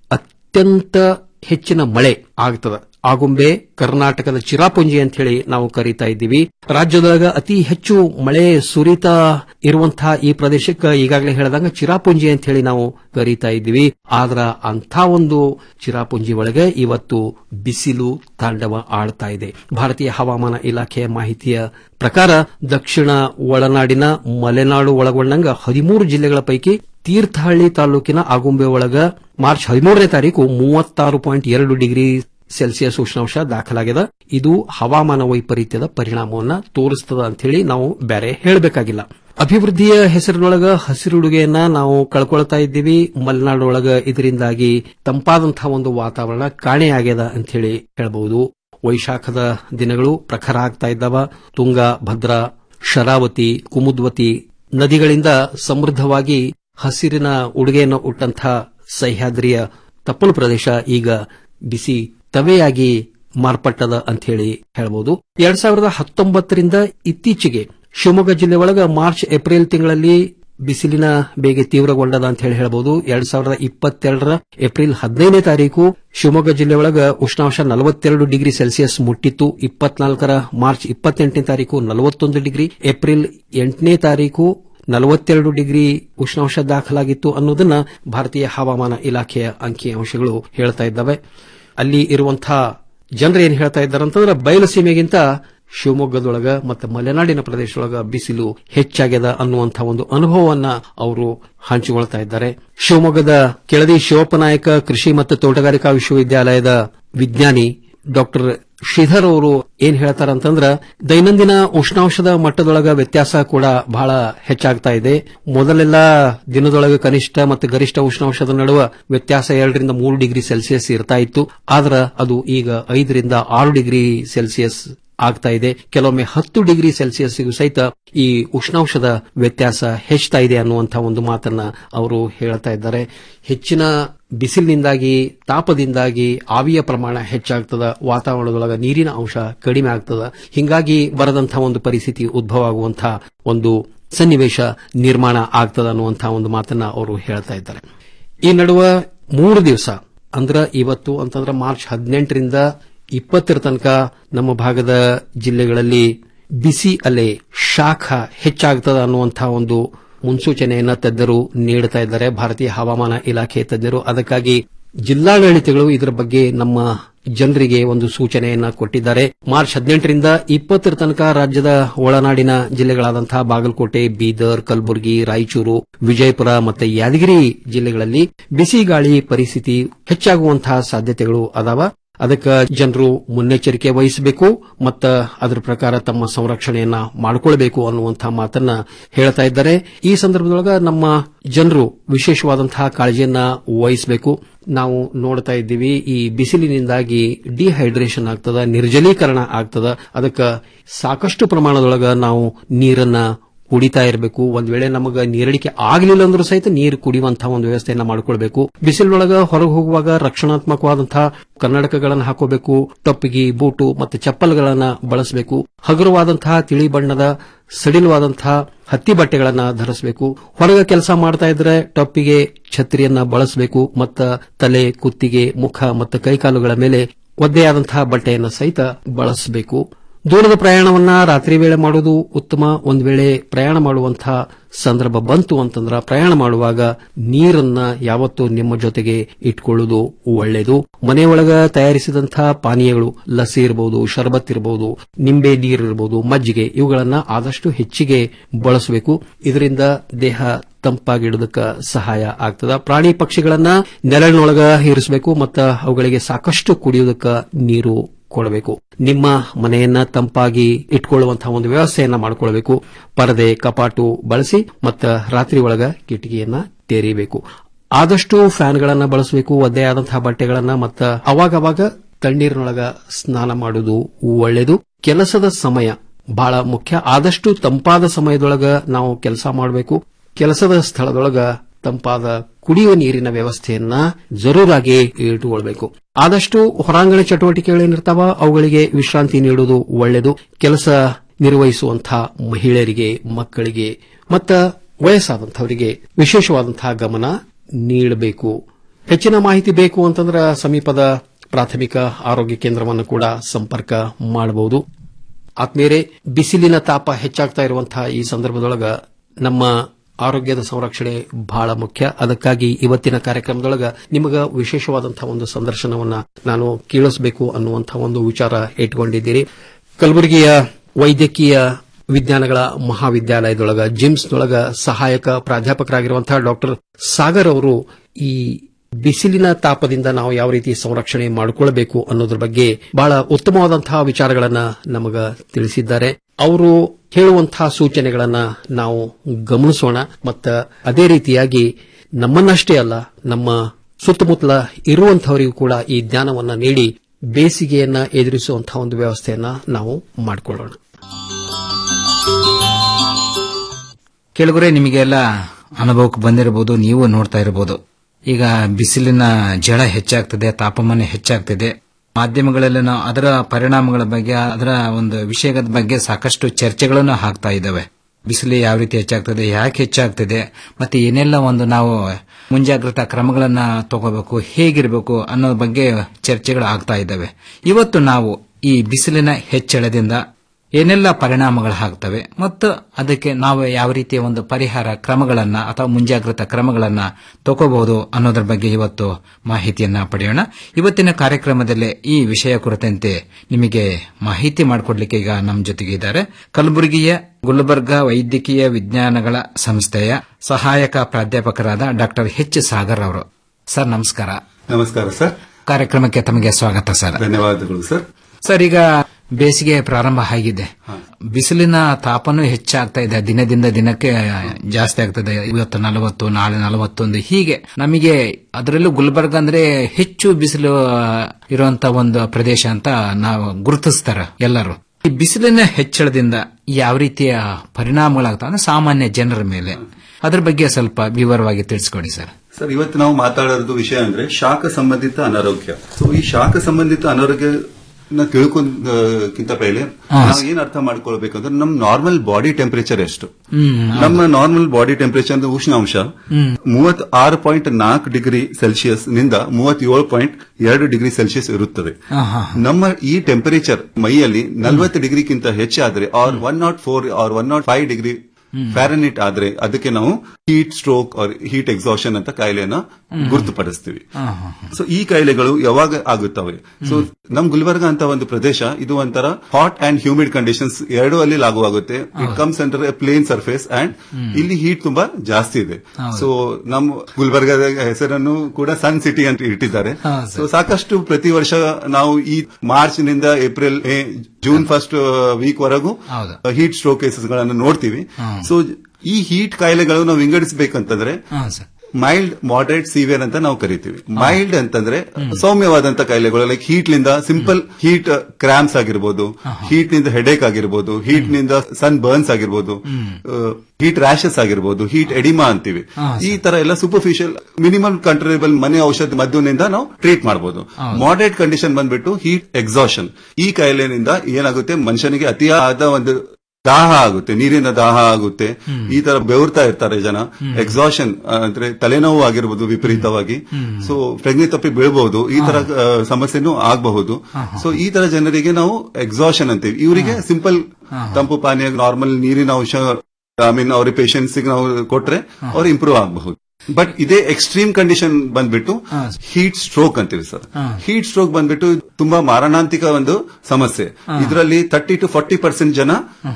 ಅತ್ಯಂತ ಹೆಚ್ಚಿನ ಮಳೆ ಆಗ್ತದ ಆಗುಂಬೆ ಕರ್ನಾಟಕದ ಚಿರಾಪುಂಜಿ ಅಂತ ಹೇಳಿ ನಾವು ಕರೀತಾ ಇದ್ದೀವಿ ರಾಜ್ಯದೊಳಗ ಅತಿ ಹೆಚ್ಚು ಮಳೆ ಸುರಿತಾ ಇರುವಂತಹ ಈ ಪ್ರದೇಶಕ್ಕೆ ಈಗಾಗಲೇ ಹೇಳಿದಂಗ ಚಿರಾಪುಂಜಿ ಅಂತ ಹೇಳಿ ನಾವು ಕರೀತಾ ಇದ್ದೀವಿ ಆದ್ರ ಅಂಥ ಒಂದು ಚಿರಾಪುಂಜಿ ಒಳಗೆ ಇವತ್ತು ಬಿಸಿಲು ತಾಂಡವ ಆಡ್ತಾ ಇದೆ ಭಾರತೀಯ ಹವಾಮಾನ ಇಲಾಖೆಯ ಮಾಹಿತಿಯ ಪ್ರಕಾರ ದಕ್ಷಿಣ ಒಳನಾಡಿನ ಮಲೆನಾಡು ಒಳಗೊಂಡಂಗ ಹದಿಮೂರು ಜಿಲ್ಲೆಗಳ ಪೈಕಿ ತೀರ್ಥಹಳ್ಳಿ ತಾಲೂಕಿನ ಆಗುಂಬೆ ಒಳಗ ಮಾರ್ಚ್ ಹದಿಮೂರನೇ ತಾರೀಕು ಮೂವತ್ತಾರು ಪಾಯಿಂಟ್ ಎರಡು ಡಿಗ್ರಿ ಸೆಲ್ಸಿಯಸ್ ಉಷ್ಣಾಂಶ ದಾಖಲಾಗಿದೆ ಇದು ಹವಾಮಾನ ವೈಪರೀತ್ಯದ ಪರಿಣಾಮವನ್ನ ತೋರಿಸ್ತದ ಅಂತ ಹೇಳಿ ನಾವು ಬೇರೆ ಹೇಳಬೇಕಾಗಿಲ್ಲ ಅಭಿವೃದ್ಧಿಯ ಹೆಸರಿನೊಳಗ ಹಸಿರುಡುಗೆಯನ್ನ ನಾವು ಕಳ್ಕೊಳ್ತಾ ಇದ್ದೀವಿ ಮಲೆನಾಡೊಳಗ ಇದರಿಂದಾಗಿ ತಂಪಾದಂತಹ ಒಂದು ವಾತಾವರಣ ಕಾಣೆಯಾಗ್ಯದ ಅಂತ ಹೇಳಿ ಹೇಳಬಹುದು ವೈಶಾಖದ ದಿನಗಳು ಪ್ರಖರ ಆಗ್ತಾ ಇದ್ದಾವ ತುಂಗ ಭದ್ರಾ ಶರಾವತಿ ಕುಮುದ್ವತಿ ನದಿಗಳಿಂದ ಸಮೃದ್ಧವಾಗಿ ಹಸಿರಿನ ಉಡುಗೆಯನ್ನು ಉಟ್ಟಂತಹ ಸಹ್ಯಾದ್ರಿಯ ತಪ್ಪಲು ಪ್ರದೇಶ ಈಗ ಬಿಸಿ ತವೆಯಾಗಿ ಮಾರ್ಪಟ್ಟದ ಅಂತ ಹೇಳಿ ಹೇಳಬಹುದು ಎರಡ್ ಸಾವಿರದ ಹತ್ತೊಂಬತ್ತರಿಂದ ಇತ್ತೀಚೆಗೆ ಶಿವಮೊಗ್ಗ ಜಿಲ್ಲೆ ಒಳಗ ಮಾರ್ಚ್ ಏಪ್ರಿಲ್ ತಿಂಗಳಲ್ಲಿ ಬಿಸಿಲಿನ ಬೇಗೆ ತೀವ್ರಗೊಂಡದ ಅಂತ ಹೇಳಿ ಹೇಳಬಹುದು ಎರಡ್ ಸಾವಿರದ ಇಪ್ಪತ್ತೆರಡರ ಏಪ್ರಿಲ್ ಹದಿನೈದನೇ ತಾರೀಕು ಶಿವಮೊಗ್ಗ ಜಿಲ್ಲೆ ಒಳಗ ಉಷ್ಣಾಂಶ ನಲವತ್ತೆರಡು ಡಿಗ್ರಿ ಸೆಲ್ಸಿಯಸ್ ಮುಟ್ಟಿತ್ತು ಇಪ್ಪತ್ನಾಲ್ಕರ ಮಾರ್ಚ್ ಇಪ್ಪತ್ತೆಂಟನೇ ತಾರೀಕು ನಲವತ್ತೊಂದು ಡಿಗ್ರಿ ಏಪ್ರಿಲ್ ಎಂಟನೇ ತಾರೀಕು ನಲವತ್ತೆರಡು ಡಿಗ್ರಿ ಉಷ್ಣಾಂಶ ದಾಖಲಾಗಿತ್ತು ಅನ್ನೋದನ್ನ ಭಾರತೀಯ ಹವಾಮಾನ ಇಲಾಖೆಯ ಅಂಕಿಅಂಶಗಳು ಹೇಳ್ತಾ ಇದ್ದಾವೆ ಅಲ್ಲಿ ಇರುವಂತಹ ಜನರು ಏನ್ ಹೇಳ್ತಾ ಇದ್ದಾರೆ ಅಂತಂದ್ರೆ ಬಯಲು ಸೀಮೆಗಿಂತ ಶಿವಮೊಗ್ಗದೊಳಗ ಮತ್ತು ಮಲೆನಾಡಿನ ಪ್ರದೇಶದೊಳಗ ಬಿಸಿಲು ಹೆಚ್ಚಾಗ್ಯದ ಅನ್ನುವಂತಹ ಒಂದು ಅನುಭವವನ್ನ ಅವರು ಹಂಚಿಕೊಳ್ತಾ ಇದ್ದಾರೆ ಶಿವಮೊಗ್ಗದ ಕೆಳದಿ ಶಿವಪ್ಪನಾಯಕ ಕೃಷಿ ಮತ್ತು ತೋಟಗಾರಿಕಾ ವಿಶ್ವವಿದ್ಯಾಲಯದ ವಿಜ್ಞಾನಿ ಡಾಕ್ಟರ್ ಶ್ರೀಧರ್ ಅವರು ಏನ್ ಹೇಳ್ತಾರಂತಂದ್ರ ದೈನಂದಿನ ಉಷ್ಣಾಂಶದ ಮಟ್ಟದೊಳಗ ವ್ಯತ್ಯಾಸ ಕೂಡ ಬಹಳ ಹೆಚ್ಚಾಗ್ತಾ ಇದೆ ಮೊದಲೆಲ್ಲ ದಿನದೊಳಗ ಕನಿಷ್ಠ ಮತ್ತು ಗರಿಷ್ಠ ಉಷ್ಣಾಂಶದ ನಡುವ ವ್ಯತ್ಯಾಸ ಎರಡರಿಂದ ಮೂರು ಡಿಗ್ರಿ ಸೆಲ್ಸಿಯಸ್ ಇರ್ತಾ ಇತ್ತು ಆದ್ರ ಅದು ಈಗ ಐದರಿಂದ ಆರು ಡಿಗ್ರಿ ಸೆಲ್ಸಿಯಸ್ ಆಗ್ತಾ ಇದೆ ಕೆಲವೊಮ್ಮೆ ಹತ್ತು ಡಿಗ್ರಿ ಸೆಲ್ಸಿಯಸ್ಗೂ ಸಹಿತ ಈ ಉಷ್ಣಾಂಶದ ವ್ಯತ್ಯಾಸ ಹೆಚ್ಚುತ್ತಾ ಇದೆ ಅನ್ನುವಂತಹ ಒಂದು ಮಾತನ್ನ ಅವರು ಹೇಳ್ತಾ ಇದ್ದಾರೆ ಹೆಚ್ಚಿನ ಬಿಸಿಲಿನಿಂದಾಗಿ ತಾಪದಿಂದಾಗಿ ಆವಿಯ ಪ್ರಮಾಣ ಹೆಚ್ಚಾಗ್ತದ ವಾತಾವರಣದೊಳಗ ನೀರಿನ ಅಂಶ ಕಡಿಮೆ ಆಗ್ತದ ಹಿಂಗಾಗಿ ಬರದಂತಹ ಒಂದು ಪರಿಸ್ಥಿತಿ ಉದ್ಭವ ಆಗುವಂತಹ ಒಂದು ಸನ್ನಿವೇಶ ನಿರ್ಮಾಣ ಆಗ್ತದ ಅನ್ನುವಂತಹ ಒಂದು ಮಾತನ್ನ ಅವರು ಹೇಳ್ತಾ ಇದ್ದಾರೆ ಈ ನಡುವ ಮೂರು ದಿವಸ ಅಂದ್ರ ಇವತ್ತು ಅಂತಂದ್ರೆ ಮಾರ್ಚ್ ಹದಿನೆಂಟರಿಂದ ಇಪ್ಪತ್ತರ ತನಕ ನಮ್ಮ ಭಾಗದ ಜಿಲ್ಲೆಗಳಲ್ಲಿ ಬಿಸಿ ಅಲೆ ಶಾಖ ಹೆಚ್ಚಾಗ್ತದ ಅನ್ನುವಂತಹ ಒಂದು ಮುನ್ಸೂಚನೆಯನ್ನ ತಜ್ಞರು ನೀಡುತ್ತಾ ಇದ್ದಾರೆ ಭಾರತೀಯ ಹವಾಮಾನ ಇಲಾಖೆ ತಜ್ಞರು ಅದಕ್ಕಾಗಿ ಜಿಲ್ಲಾಡಳಿತಗಳು ಇದರ ಬಗ್ಗೆ ನಮ್ಮ ಜನರಿಗೆ ಒಂದು ಸೂಚನೆಯನ್ನ ಕೊಟ್ಟಿದ್ದಾರೆ ಮಾರ್ಚ್ ಹದಿನೆಂಟರಿಂದ ಇಪ್ಪತ್ತರ ತನಕ ರಾಜ್ಯದ ಒಳನಾಡಿನ ಜಿಲ್ಲೆಗಳಾದಂತಹ ಬಾಗಲಕೋಟೆ ಬೀದರ್ ಕಲಬುರಗಿ ರಾಯಚೂರು ವಿಜಯಪುರ ಮತ್ತು ಯಾದಗಿರಿ ಜಿಲ್ಲೆಗಳಲ್ಲಿ ಬಿಸಿ ಗಾಳಿ ಪರಿಸ್ಥಿತಿ ಹೆಚ್ಚಾಗುವಂತಹ ಸಾಧ್ಯತೆಗಳು ಅದಾವ ಅದಕ್ಕೆ ಜನರು ಮುನ್ನೆಚ್ಚರಿಕೆ ವಹಿಸಬೇಕು ಮತ್ತು ಅದರ ಪ್ರಕಾರ ತಮ್ಮ ಸಂರಕ್ಷಣೆಯನ್ನ ಮಾಡಿಕೊಳ್ಬೇಕು ಅನ್ನುವಂತಹ ಮಾತನ್ನ ಹೇಳ್ತಾ ಇದ್ದಾರೆ ಈ ಸಂದರ್ಭದೊಳಗ ನಮ್ಮ ಜನರು ವಿಶೇಷವಾದಂತಹ ಕಾಳಜಿಯನ್ನ ವಹಿಸಬೇಕು ನಾವು ನೋಡ್ತಾ ಇದ್ದೀವಿ ಈ ಬಿಸಿಲಿನಿಂದಾಗಿ ಡಿಹೈಡ್ರೇಷನ್ ಆಗ್ತದ ನಿರ್ಜಲೀಕರಣ ಆಗ್ತದ ಅದಕ್ಕೆ ಸಾಕಷ್ಟು ಪ್ರಮಾಣದೊಳಗ ನಾವು ನೀರನ್ನ ಕುಡಿತಾ ಇರಬೇಕು ಒಂದ್ ವೇಳೆ ನಮಗ ನೀರಡಿಕೆ ಆಗಲಿಲ್ಲ ಅಂದ್ರೂ ಸಹಿತ ನೀರು ಕುಡಿಯುವಂತಹ ಒಂದು ವ್ಯವಸ್ಥೆಯನ್ನ ಮಾಡಿಕೊಳ್ಬೇಕು ಬಿಸಿಲೊಳಗ ಹೊರಗೆ ಹೋಗುವಾಗ ರಕ್ಷಣಾತ್ಮಕವಾದಂತಹ ಕನ್ನಡಕಗಳನ್ನು ಹಾಕೋಬೇಕು ಟೊಪ್ಪಿಗೆ ಬೂಟು ಮತ್ತು ಚಪ್ಪಲ್ಗಳನ್ನ ಬಳಸಬೇಕು ಹಗುರವಾದಂತಹ ತಿಳಿ ಬಣ್ಣದ ಸಡಿಲವಾದಂತಹ ಹತ್ತಿ ಬಟ್ಟೆಗಳನ್ನ ಧರಿಸಬೇಕು ಹೊರಗೆ ಕೆಲಸ ಮಾಡ್ತಾ ಇದ್ರೆ ಟೊಪ್ಪಿಗೆ ಛತ್ರಿಯನ್ನ ಬಳಸಬೇಕು ಮತ್ತು ತಲೆ ಕುತ್ತಿಗೆ ಮುಖ ಮತ್ತು ಕೈಕಾಲುಗಳ ಮೇಲೆ ಒದ್ದೆಯಾದಂತಹ ಬಟ್ಟೆಯನ್ನು ಸಹಿತ ಬಳಸಬೇಕು ದೂರದ ಪ್ರಯಾಣವನ್ನ ರಾತ್ರಿ ವೇಳೆ ಮಾಡುವುದು ಉತ್ತಮ ಒಂದು ವೇಳೆ ಪ್ರಯಾಣ ಮಾಡುವಂತಹ ಸಂದರ್ಭ ಬಂತು ಅಂತಂದ್ರ ಪ್ರಯಾಣ ಮಾಡುವಾಗ ನೀರನ್ನ ಯಾವತ್ತೂ ನಿಮ್ಮ ಜೊತೆಗೆ ಇಟ್ಕೊಳ್ಳುವುದು ಒಳ್ಳೆಯದು ಮನೆಯೊಳಗ ತಯಾರಿಸಿದಂತಹ ಪಾನೀಯಗಳು ಲಸಿ ಇರಬಹುದು ಶರ್ಬತ್ ಇರಬಹುದು ನಿಂಬೆ ನೀರು ಇರಬಹುದು ಮಜ್ಜಿಗೆ ಇವುಗಳನ್ನ ಆದಷ್ಟು ಹೆಚ್ಚಿಗೆ ಬಳಸಬೇಕು ಇದರಿಂದ ದೇಹ ತಂಪಾಗಿಡೋದಕ್ಕ ಸಹಾಯ ಆಗ್ತದ ಪ್ರಾಣಿ ಪಕ್ಷಿಗಳನ್ನ ನೆರಳಿನೊಳಗ ಇರಿಸಬೇಕು ಮತ್ತು ಅವುಗಳಿಗೆ ಸಾಕಷ್ಟು ಕುಡಿಯೋದಕ್ಕ ನೀರು ಕೊಡಬೇಕು ನಿಮ್ಮ ಮನೆಯನ್ನ ತಂಪಾಗಿ ಇಟ್ಕೊಳ್ಳುವಂತಹ ಒಂದು ವ್ಯವಸ್ಥೆಯನ್ನ ಮಾಡಿಕೊಳ್ಬೇಕು ಪರದೆ ಕಪಾಟು ಬಳಸಿ ಮತ್ತು ರಾತ್ರಿ ಒಳಗ ಕಿಟಕಿಯನ್ನ ತೆರೀಬೇಕು ಆದಷ್ಟು ಫ್ಯಾನ್ಗಳನ್ನ ಬಳಸಬೇಕು ಒದ್ದೆ ಆದಂತಹ ಬಟ್ಟೆಗಳನ್ನ ಮತ್ತು ಅವಾಗವಾಗ ತಣ್ಣೀರಿನೊಳಗ ಸ್ನಾನ ಮಾಡುವುದು ಒಳ್ಳೆಯದು ಕೆಲಸದ ಸಮಯ ಬಹಳ ಮುಖ್ಯ ಆದಷ್ಟು ತಂಪಾದ ಸಮಯದೊಳಗ ನಾವು ಕೆಲಸ ಮಾಡಬೇಕು ಕೆಲಸದ ಸ್ಥಳದೊಳಗ ತಂಪಾದ ಕುಡಿಯುವ ನೀರಿನ ವ್ಯವಸ್ಥೆಯನ್ನ ಜರೂರಾಗಿ ಇಟ್ಟುಕೊಳ್ಬೇಕು ಆದಷ್ಟು ಹೊರಾಂಗಣ ಚಟುವಟಿಕೆಗಳೇನಿರ್ತಾವ ಅವುಗಳಿಗೆ ವಿಶ್ರಾಂತಿ ನೀಡುವುದು ಒಳ್ಳೆಯದು ಕೆಲಸ ನಿರ್ವಹಿಸುವಂತಹ ಮಹಿಳೆಯರಿಗೆ ಮಕ್ಕಳಿಗೆ ಮತ್ತು ವಯಸ್ಸಾದಂಥವರಿಗೆ ವಿಶೇಷವಾದಂತಹ ಗಮನ ನೀಡಬೇಕು ಹೆಚ್ಚಿನ ಮಾಹಿತಿ ಬೇಕು ಅಂತಂದ್ರೆ ಸಮೀಪದ ಪ್ರಾಥಮಿಕ ಆರೋಗ್ಯ ಕೇಂದ್ರವನ್ನು ಕೂಡ ಸಂಪರ್ಕ ಮಾಡಬಹುದು ಆತ್ಮೀಯರೇ ಬಿಸಿಲಿನ ತಾಪ ಹೆಚ್ಚಾಗ್ತಾ ಇರುವಂತಹ ಈ ಸಂದರ್ಭದೊಳಗ ನಮ್ಮ ಆರೋಗ್ಯದ ಸಂರಕ್ಷಣೆ ಬಹಳ ಮುಖ್ಯ ಅದಕ್ಕಾಗಿ ಇವತ್ತಿನ ಕಾರ್ಯಕ್ರಮದೊಳಗ ನಿಮಗ ವಿಶೇಷವಾದಂತಹ ಒಂದು ಸಂದರ್ಶನವನ್ನ ನಾನು ಕೇಳಿಸಬೇಕು ಅನ್ನುವಂತಹ ಒಂದು ವಿಚಾರ ಇಟ್ಕೊಂಡಿದ್ದೀರಿ ಕಲಬುರಗಿಯ ವೈದ್ಯಕೀಯ ವಿಜ್ಞಾನಗಳ ಮಹಾವಿದ್ಯಾಲಯದೊಳಗ ಜಿಮ್ಸ್ನೊಳಗ ಸಹಾಯಕ ಪ್ರಾಧ್ಯಾಪಕರಾಗಿರುವಂತಹ ಡಾಕ್ಟರ್ ಸಾಗರ್ ಅವರು ಈ ಬಿಸಿಲಿನ ತಾಪದಿಂದ ನಾವು ಯಾವ ರೀತಿ ಸಂರಕ್ಷಣೆ ಮಾಡಿಕೊಳ್ಳಬೇಕು ಅನ್ನೋದ್ರ ಬಗ್ಗೆ ಬಹಳ ಉತ್ತಮವಾದಂತಹ ವಿಚಾರಗಳನ್ನ ನಮಗ ತಿಳಿಸಿದ್ದಾರೆ ಅವರು ಹೇಳುವಂತಹ ಸೂಚನೆಗಳನ್ನ ನಾವು ಗಮನಿಸೋಣ ಮತ್ತು ಅದೇ ರೀತಿಯಾಗಿ ನಮ್ಮನ್ನಷ್ಟೇ ಅಲ್ಲ ನಮ್ಮ ಸುತ್ತಮುತ್ತಲ ಇರುವಂತಹವರಿಗೂ ಕೂಡ ಈ ಜ್ಞಾನವನ್ನ ನೀಡಿ ಬೇಸಿಗೆಯನ್ನ ಎದುರಿಸುವಂತಹ ಒಂದು ವ್ಯವಸ್ಥೆಯನ್ನ ನಾವು ಮಾಡಿಕೊಳ್ಳೋಣ ಕೆಳಗರೆ ನಿಮಗೆಲ್ಲ ಅನುಭವಕ್ಕೆ ಬಂದಿರಬಹುದು ನೀವು ನೋಡ್ತಾ ಇರಬಹುದು ಈಗ ಬಿಸಿಲಿನ ಜಳ ಹೆಚ್ಚಾಗ್ತದೆ ತಾಪಮಾನ ಹೆಚ್ಚಾಗ್ತದೆ ಮಾಧ್ಯಮಗಳಲ್ಲಿ ನಾವು ಅದರ ಪರಿಣಾಮಗಳ ಬಗ್ಗೆ ಅದರ ಒಂದು ವಿಷಯದ ಬಗ್ಗೆ ಸಾಕಷ್ಟು ಚರ್ಚೆಗಳನ್ನು ಹಾಕ್ತಾ ಇದ್ದಾವೆ ಬಿಸಿಲು ಯಾವ ರೀತಿ ಹೆಚ್ಚಾಗ್ತದೆ ಯಾಕೆ ಹೆಚ್ಚಾಗ್ತದೆ ಮತ್ತೆ ಏನೆಲ್ಲ ಒಂದು ನಾವು ಮುಂಜಾಗ್ರತಾ ಕ್ರಮಗಳನ್ನ ತಗೋಬೇಕು ಹೇಗಿರಬೇಕು ಅನ್ನೋ ಬಗ್ಗೆ ಚರ್ಚೆಗಳು ಆಗ್ತಾ ಇದ್ದಾವೆ ಇವತ್ತು ನಾವು ಈ ಬಿಸಿಲಿನ ಹೆಚ್ಚಳದಿಂದ ಏನೆಲ್ಲ ಪರಿಣಾಮಗಳು ಆಗ್ತವೆ ಮತ್ತು ಅದಕ್ಕೆ ನಾವು ಯಾವ ರೀತಿಯ ಒಂದು ಪರಿಹಾರ ಕ್ರಮಗಳನ್ನ ಅಥವಾ ಮುಂಜಾಗ್ರತಾ ಕ್ರಮಗಳನ್ನ ತಗೋಬಹುದು ಅನ್ನೋದ್ರ ಬಗ್ಗೆ ಇವತ್ತು ಮಾಹಿತಿಯನ್ನ ಪಡೆಯೋಣ ಇವತ್ತಿನ ಕಾರ್ಯಕ್ರಮದಲ್ಲಿ ಈ ವಿಷಯ ಕುರಿತಂತೆ ನಿಮಗೆ ಮಾಹಿತಿ ಮಾಡಿಕೊಡ್ಲಿಕ್ಕೆ ಈಗ ನಮ್ಮ ಜೊತೆಗೆ ಇದ್ದಾರೆ ಕಲಬುರಗಿಯ ಗುಲ್ಬರ್ಗಾ ವೈದ್ಯಕೀಯ ವಿಜ್ಞಾನಗಳ ಸಂಸ್ಥೆಯ ಸಹಾಯಕ ಪ್ರಾಧ್ಯಾಪಕರಾದ ಡಾಕ್ಟರ್ ಎಚ್ ಸಾಗರ್ ಅವರು ಸರ್ ನಮಸ್ಕಾರ ನಮಸ್ಕಾರ ಸರ್ ಕಾರ್ಯಕ್ರಮಕ್ಕೆ ತಮಗೆ ಸ್ವಾಗತ ಸರ್ ಧನ್ಯವಾದಗಳು ಸರ್ ಸರ್ ಈಗ ಬೇಸಿಗೆ ಪ್ರಾರಂಭ ಆಗಿದೆ ಬಿಸಿಲಿನ ತಾಪನೂ ಹೆಚ್ಚಾಗ್ತಾ ಇದೆ ದಿನದಿಂದ ದಿನಕ್ಕೆ ಜಾಸ್ತಿ ಆಗ್ತದೆ ಇವತ್ತು ನಲವತ್ತು ನಾಳೆ ನಲವತ್ತೊಂದು ಹೀಗೆ ನಮಗೆ ಅದರಲ್ಲೂ ಗುಲ್ಬರ್ಗ ಅಂದ್ರೆ ಹೆಚ್ಚು ಬಿಸಿಲು ಇರುವಂತ ಒಂದು ಪ್ರದೇಶ ಅಂತ ನಾವು ಗುರುತಿಸ್ತಾರ ಎಲ್ಲರೂ ಈ ಬಿಸಿಲಿನ ಹೆಚ್ಚಳದಿಂದ ಯಾವ ರೀತಿಯ ಪರಿಣಾಮಗಳಾಗ್ತಾವ ಅಂದ್ರೆ ಸಾಮಾನ್ಯ ಜನರ ಮೇಲೆ ಅದ್ರ ಬಗ್ಗೆ ಸ್ವಲ್ಪ ವಿವರವಾಗಿ ತಿಳಿಸ್ಕೊಡಿ ಸರ್ ಸರ್ ಇವತ್ತು ನಾವು ಮಾತಾಡೋದು ವಿಷಯ ಅಂದ್ರೆ ಶಾಖ ಸಂಬಂಧಿತ ಅನಾರೋಗ್ಯ ಸೊ ಈ ಶಾಖ ಸಂಬಂಧಿತ ಅನಾರೋಗ್ಯ ತಿಳ್ಕೊಂಡ್ಕಿಂತ ಪहिले ನಾವು ಏನ್ ಅರ್ಥ ಮಾಡ್ಕೊಳ್ಬೇಕಂದ್ರೆ ನಮ್ ನಾರ್ಮಲ್ ಬಾಡಿ ಟೆಂಪರೇಚರ್ ಎಷ್ಟು ನಮ್ಮ ನಾರ್ಮಲ್ ಬಾಡಿ ಟೆಂಪರೇಚರ್ ಅಂದ್ರೆ ಉಷ್ಣಾಂಶ ಮೂವತ್ ಆರು ಪಾಯಿಂಟ್ ನಾಲ್ಕು ಡಿಗ್ರಿ ಸೆಲ್ಸಿಯಸ್ ನಿಂದ ಮೂವತ್ತೇಳು ಪಾಯಿಂಟ್ ಎರಡು ಡಿಗ್ರಿ ಸೆಲ್ಸಿಯಸ್ ಇರುತ್ತದೆ ನಮ್ಮ ಈ ಟೆಂಪರೇಚರ್ ಮೈಯಲ್ಲಿ ನಲವತ್ತು ಡಿಗ್ರಿಗಿಂತ ಹೆಚ್ಚಾದ್ರೆ or one naught four or one naught five degree Fahrenheit ಆದ್ರೆ ಅದಕ್ಕೆ ನಾವು heat stroke or heat exhaustion ಅಂತ ಕಾಯಿಲೆಯನ್ನ ಗುರುತುಪಡಿಸ್ತೀವಿ ಸೊ ಈ ಕಾಯಿಲೆಗಳು ಯಾವಾಗ ಆಗುತ್ತವೆ ಸೊ ನಮ್ ಗುಲ್ಬರ್ಗ ಅಂತ ಒಂದು ಪ್ರದೇಶ ಇದು ಒಂಥರ ಹಾಟ್ ಅಂಡ್ ಹ್ಯೂಮಿಡ್ ಕಂಡೀಷನ್ಸ್ ಎರಡು ಅಲ್ಲಿ ಲಾಗು ಆಗುತ್ತೆ it comes under a plain surface and ಇಲ್ಲಿ ಹೀಟ್ ತುಂಬಾ ಜಾಸ್ತಿ ಇದೆ ಸೊ ನಮ್ ಗುಲ್ಬರ್ಗದ ಹೆಸರನ್ನು ಕೂಡ ಸನ್ ಸಿಟಿ ಅಂತ ಇಟ್ಟಿದ್ದಾರೆ ಸೊ ಸಾಕಷ್ಟು ಪ್ರತಿ ವರ್ಷ ನಾವು ಈ ಮಾರ್ಚ್ ನಿಂದ ಏಪ್ರಿಲ್ ಜೂನ್ ಫಸ್ಟ್ ವೀಕ್ ವರೆಗೂ ಹೀಟ್ ಸ್ಟ್ರೋಕ್ ಕೇಸಸ್ ಗಳನ್ನು ನೋಡ್ತೀವಿ ಸೊ ಈ ಹೀಟ್ ಕಾಯಿಲೆಗಳು ನಾವು ವಿಂಗಡಿಸಬೇಕಂತಂದ್ರೆ ಮೈಲ್ಡ್ ಮಾಡರೇಟ್ ಸಿವಿಯರ್ ಅಂತ ನಾವು ಕರಿತೀವಿ ಮೈಲ್ಡ್ ಅಂತಂದ್ರೆ ಸೌಮ್ಯವಾದಂತ ಕಾಯಿಲೆಗಳು ಲೈಕ್ ಹೀಟ್ ನಿಂದ ಸಿಂಪಲ್ ಹೀಟ್ ಕ್ರಾಮ್ಸ್ ಆಗಿರ್ಬೋದು ಹೀಟ್ ನಿಂದ ಹೆಡೇಕ್ ಆಗಿರ್ಬೋದು ಹೀಟ್ ನಿಂದ ಸನ್ ಬರ್ನ್ಸ್ ಆಗಿರ್ಬೋದು ಹೀಟ್ ರ್ಯಾಶಸ್ ಆಗಿರ್ಬೋದು ಹೀಟ್ ಎಡಿಮಾ ಅಂತೀವಿ ಈ ತರ ಎಲ್ಲ ಸೂಪರ್ಫಿಷಿಯಲ್ ಮಿನಿಮಮ್ ಕಂಟ್ರೋಲೇಬಲ್ ಮನೆ ಔಷಧ ಮದ್ದುನಿಂದ ನಾವು ಟ್ರೀಟ್ ಮಾಡಬಹುದು ಮಾಡರೇಟ್ ಕಂಡೀಷನ್ ಬಂದ್ಬಿಟ್ಟು ಹೀಟ್ ಎಕ್ಸಾಷನ್ ಈ ಕಾಯಿಲೆನಿಂದ ಏನಾಗುತ್ತೆ ಮನುಷ್ಯನಿಗೆ ಅತಿಯಾದ ಒಂದು ದಾಹ ಆಗುತ್ತೆ ನೀರಿನ ದಾಹ ಆಗುತ್ತೆ ಈ ತರ ಬೆವರ್ತಾ ಇರ್ತಾರೆ ಜನ ಎಕ್ಸಾಷನ್ ಅಂದ್ರೆ ತಲೆನೋವು ಆಗಿರ್ಬೋದು ವಿಪರೀತವಾಗಿ ಸೊ ಪ್ರಜ್ಞೆ ತಪ್ಪಿ ಬೀಳಬಹುದು ಈ ತರ ಸಮಸ್ಯೆನೂ ಆಗಬಹುದು ಸೊ ಈ ತರ ಜನರಿಗೆ ನಾವು ಎಕ್ಸಾಷನ್ ಅಂತೀವಿ ಇವರಿಗೆ ಸಿಂಪಲ್ ತಂಪು ಪಾನೀಯ ನಾರ್ಮಲ್ ನೀರಿನ ಅಂಶ ಐ ಮೀನ್ ಅವ್ರ ಪೇಷಂಟ್ಸ್ ನಾವು ಕೊಟ್ರೆ ಅವ್ರು ಇಂಪ್ರೂವ್ ಆಗಬಹುದು ಬಟ್ ಇದೇ ಎಕ್ಸ್ಟ್ರೀಮ್ ಕಂಡೀಷನ್ ಬಂದ್ಬಿಟ್ಟು ಹೀಟ್ ಸ್ಟ್ರೋಕ್ ಅಂತೀವಿ ಸರ್ ಹೀಟ್ ಸ್ಟ್ರೋಕ್ ಬಂದ್ಬಿಟ್ಟು ತುಂಬಾ ಮಾರಣಾಂತಿಕ ಒಂದು ಸಮಸ್ಯೆ ಇದರಲ್ಲಿ ತರ್ಟಿ ಟು ಫಾರ್ಟಿ ಪರ್ಸೆಂಟ್ ಜನ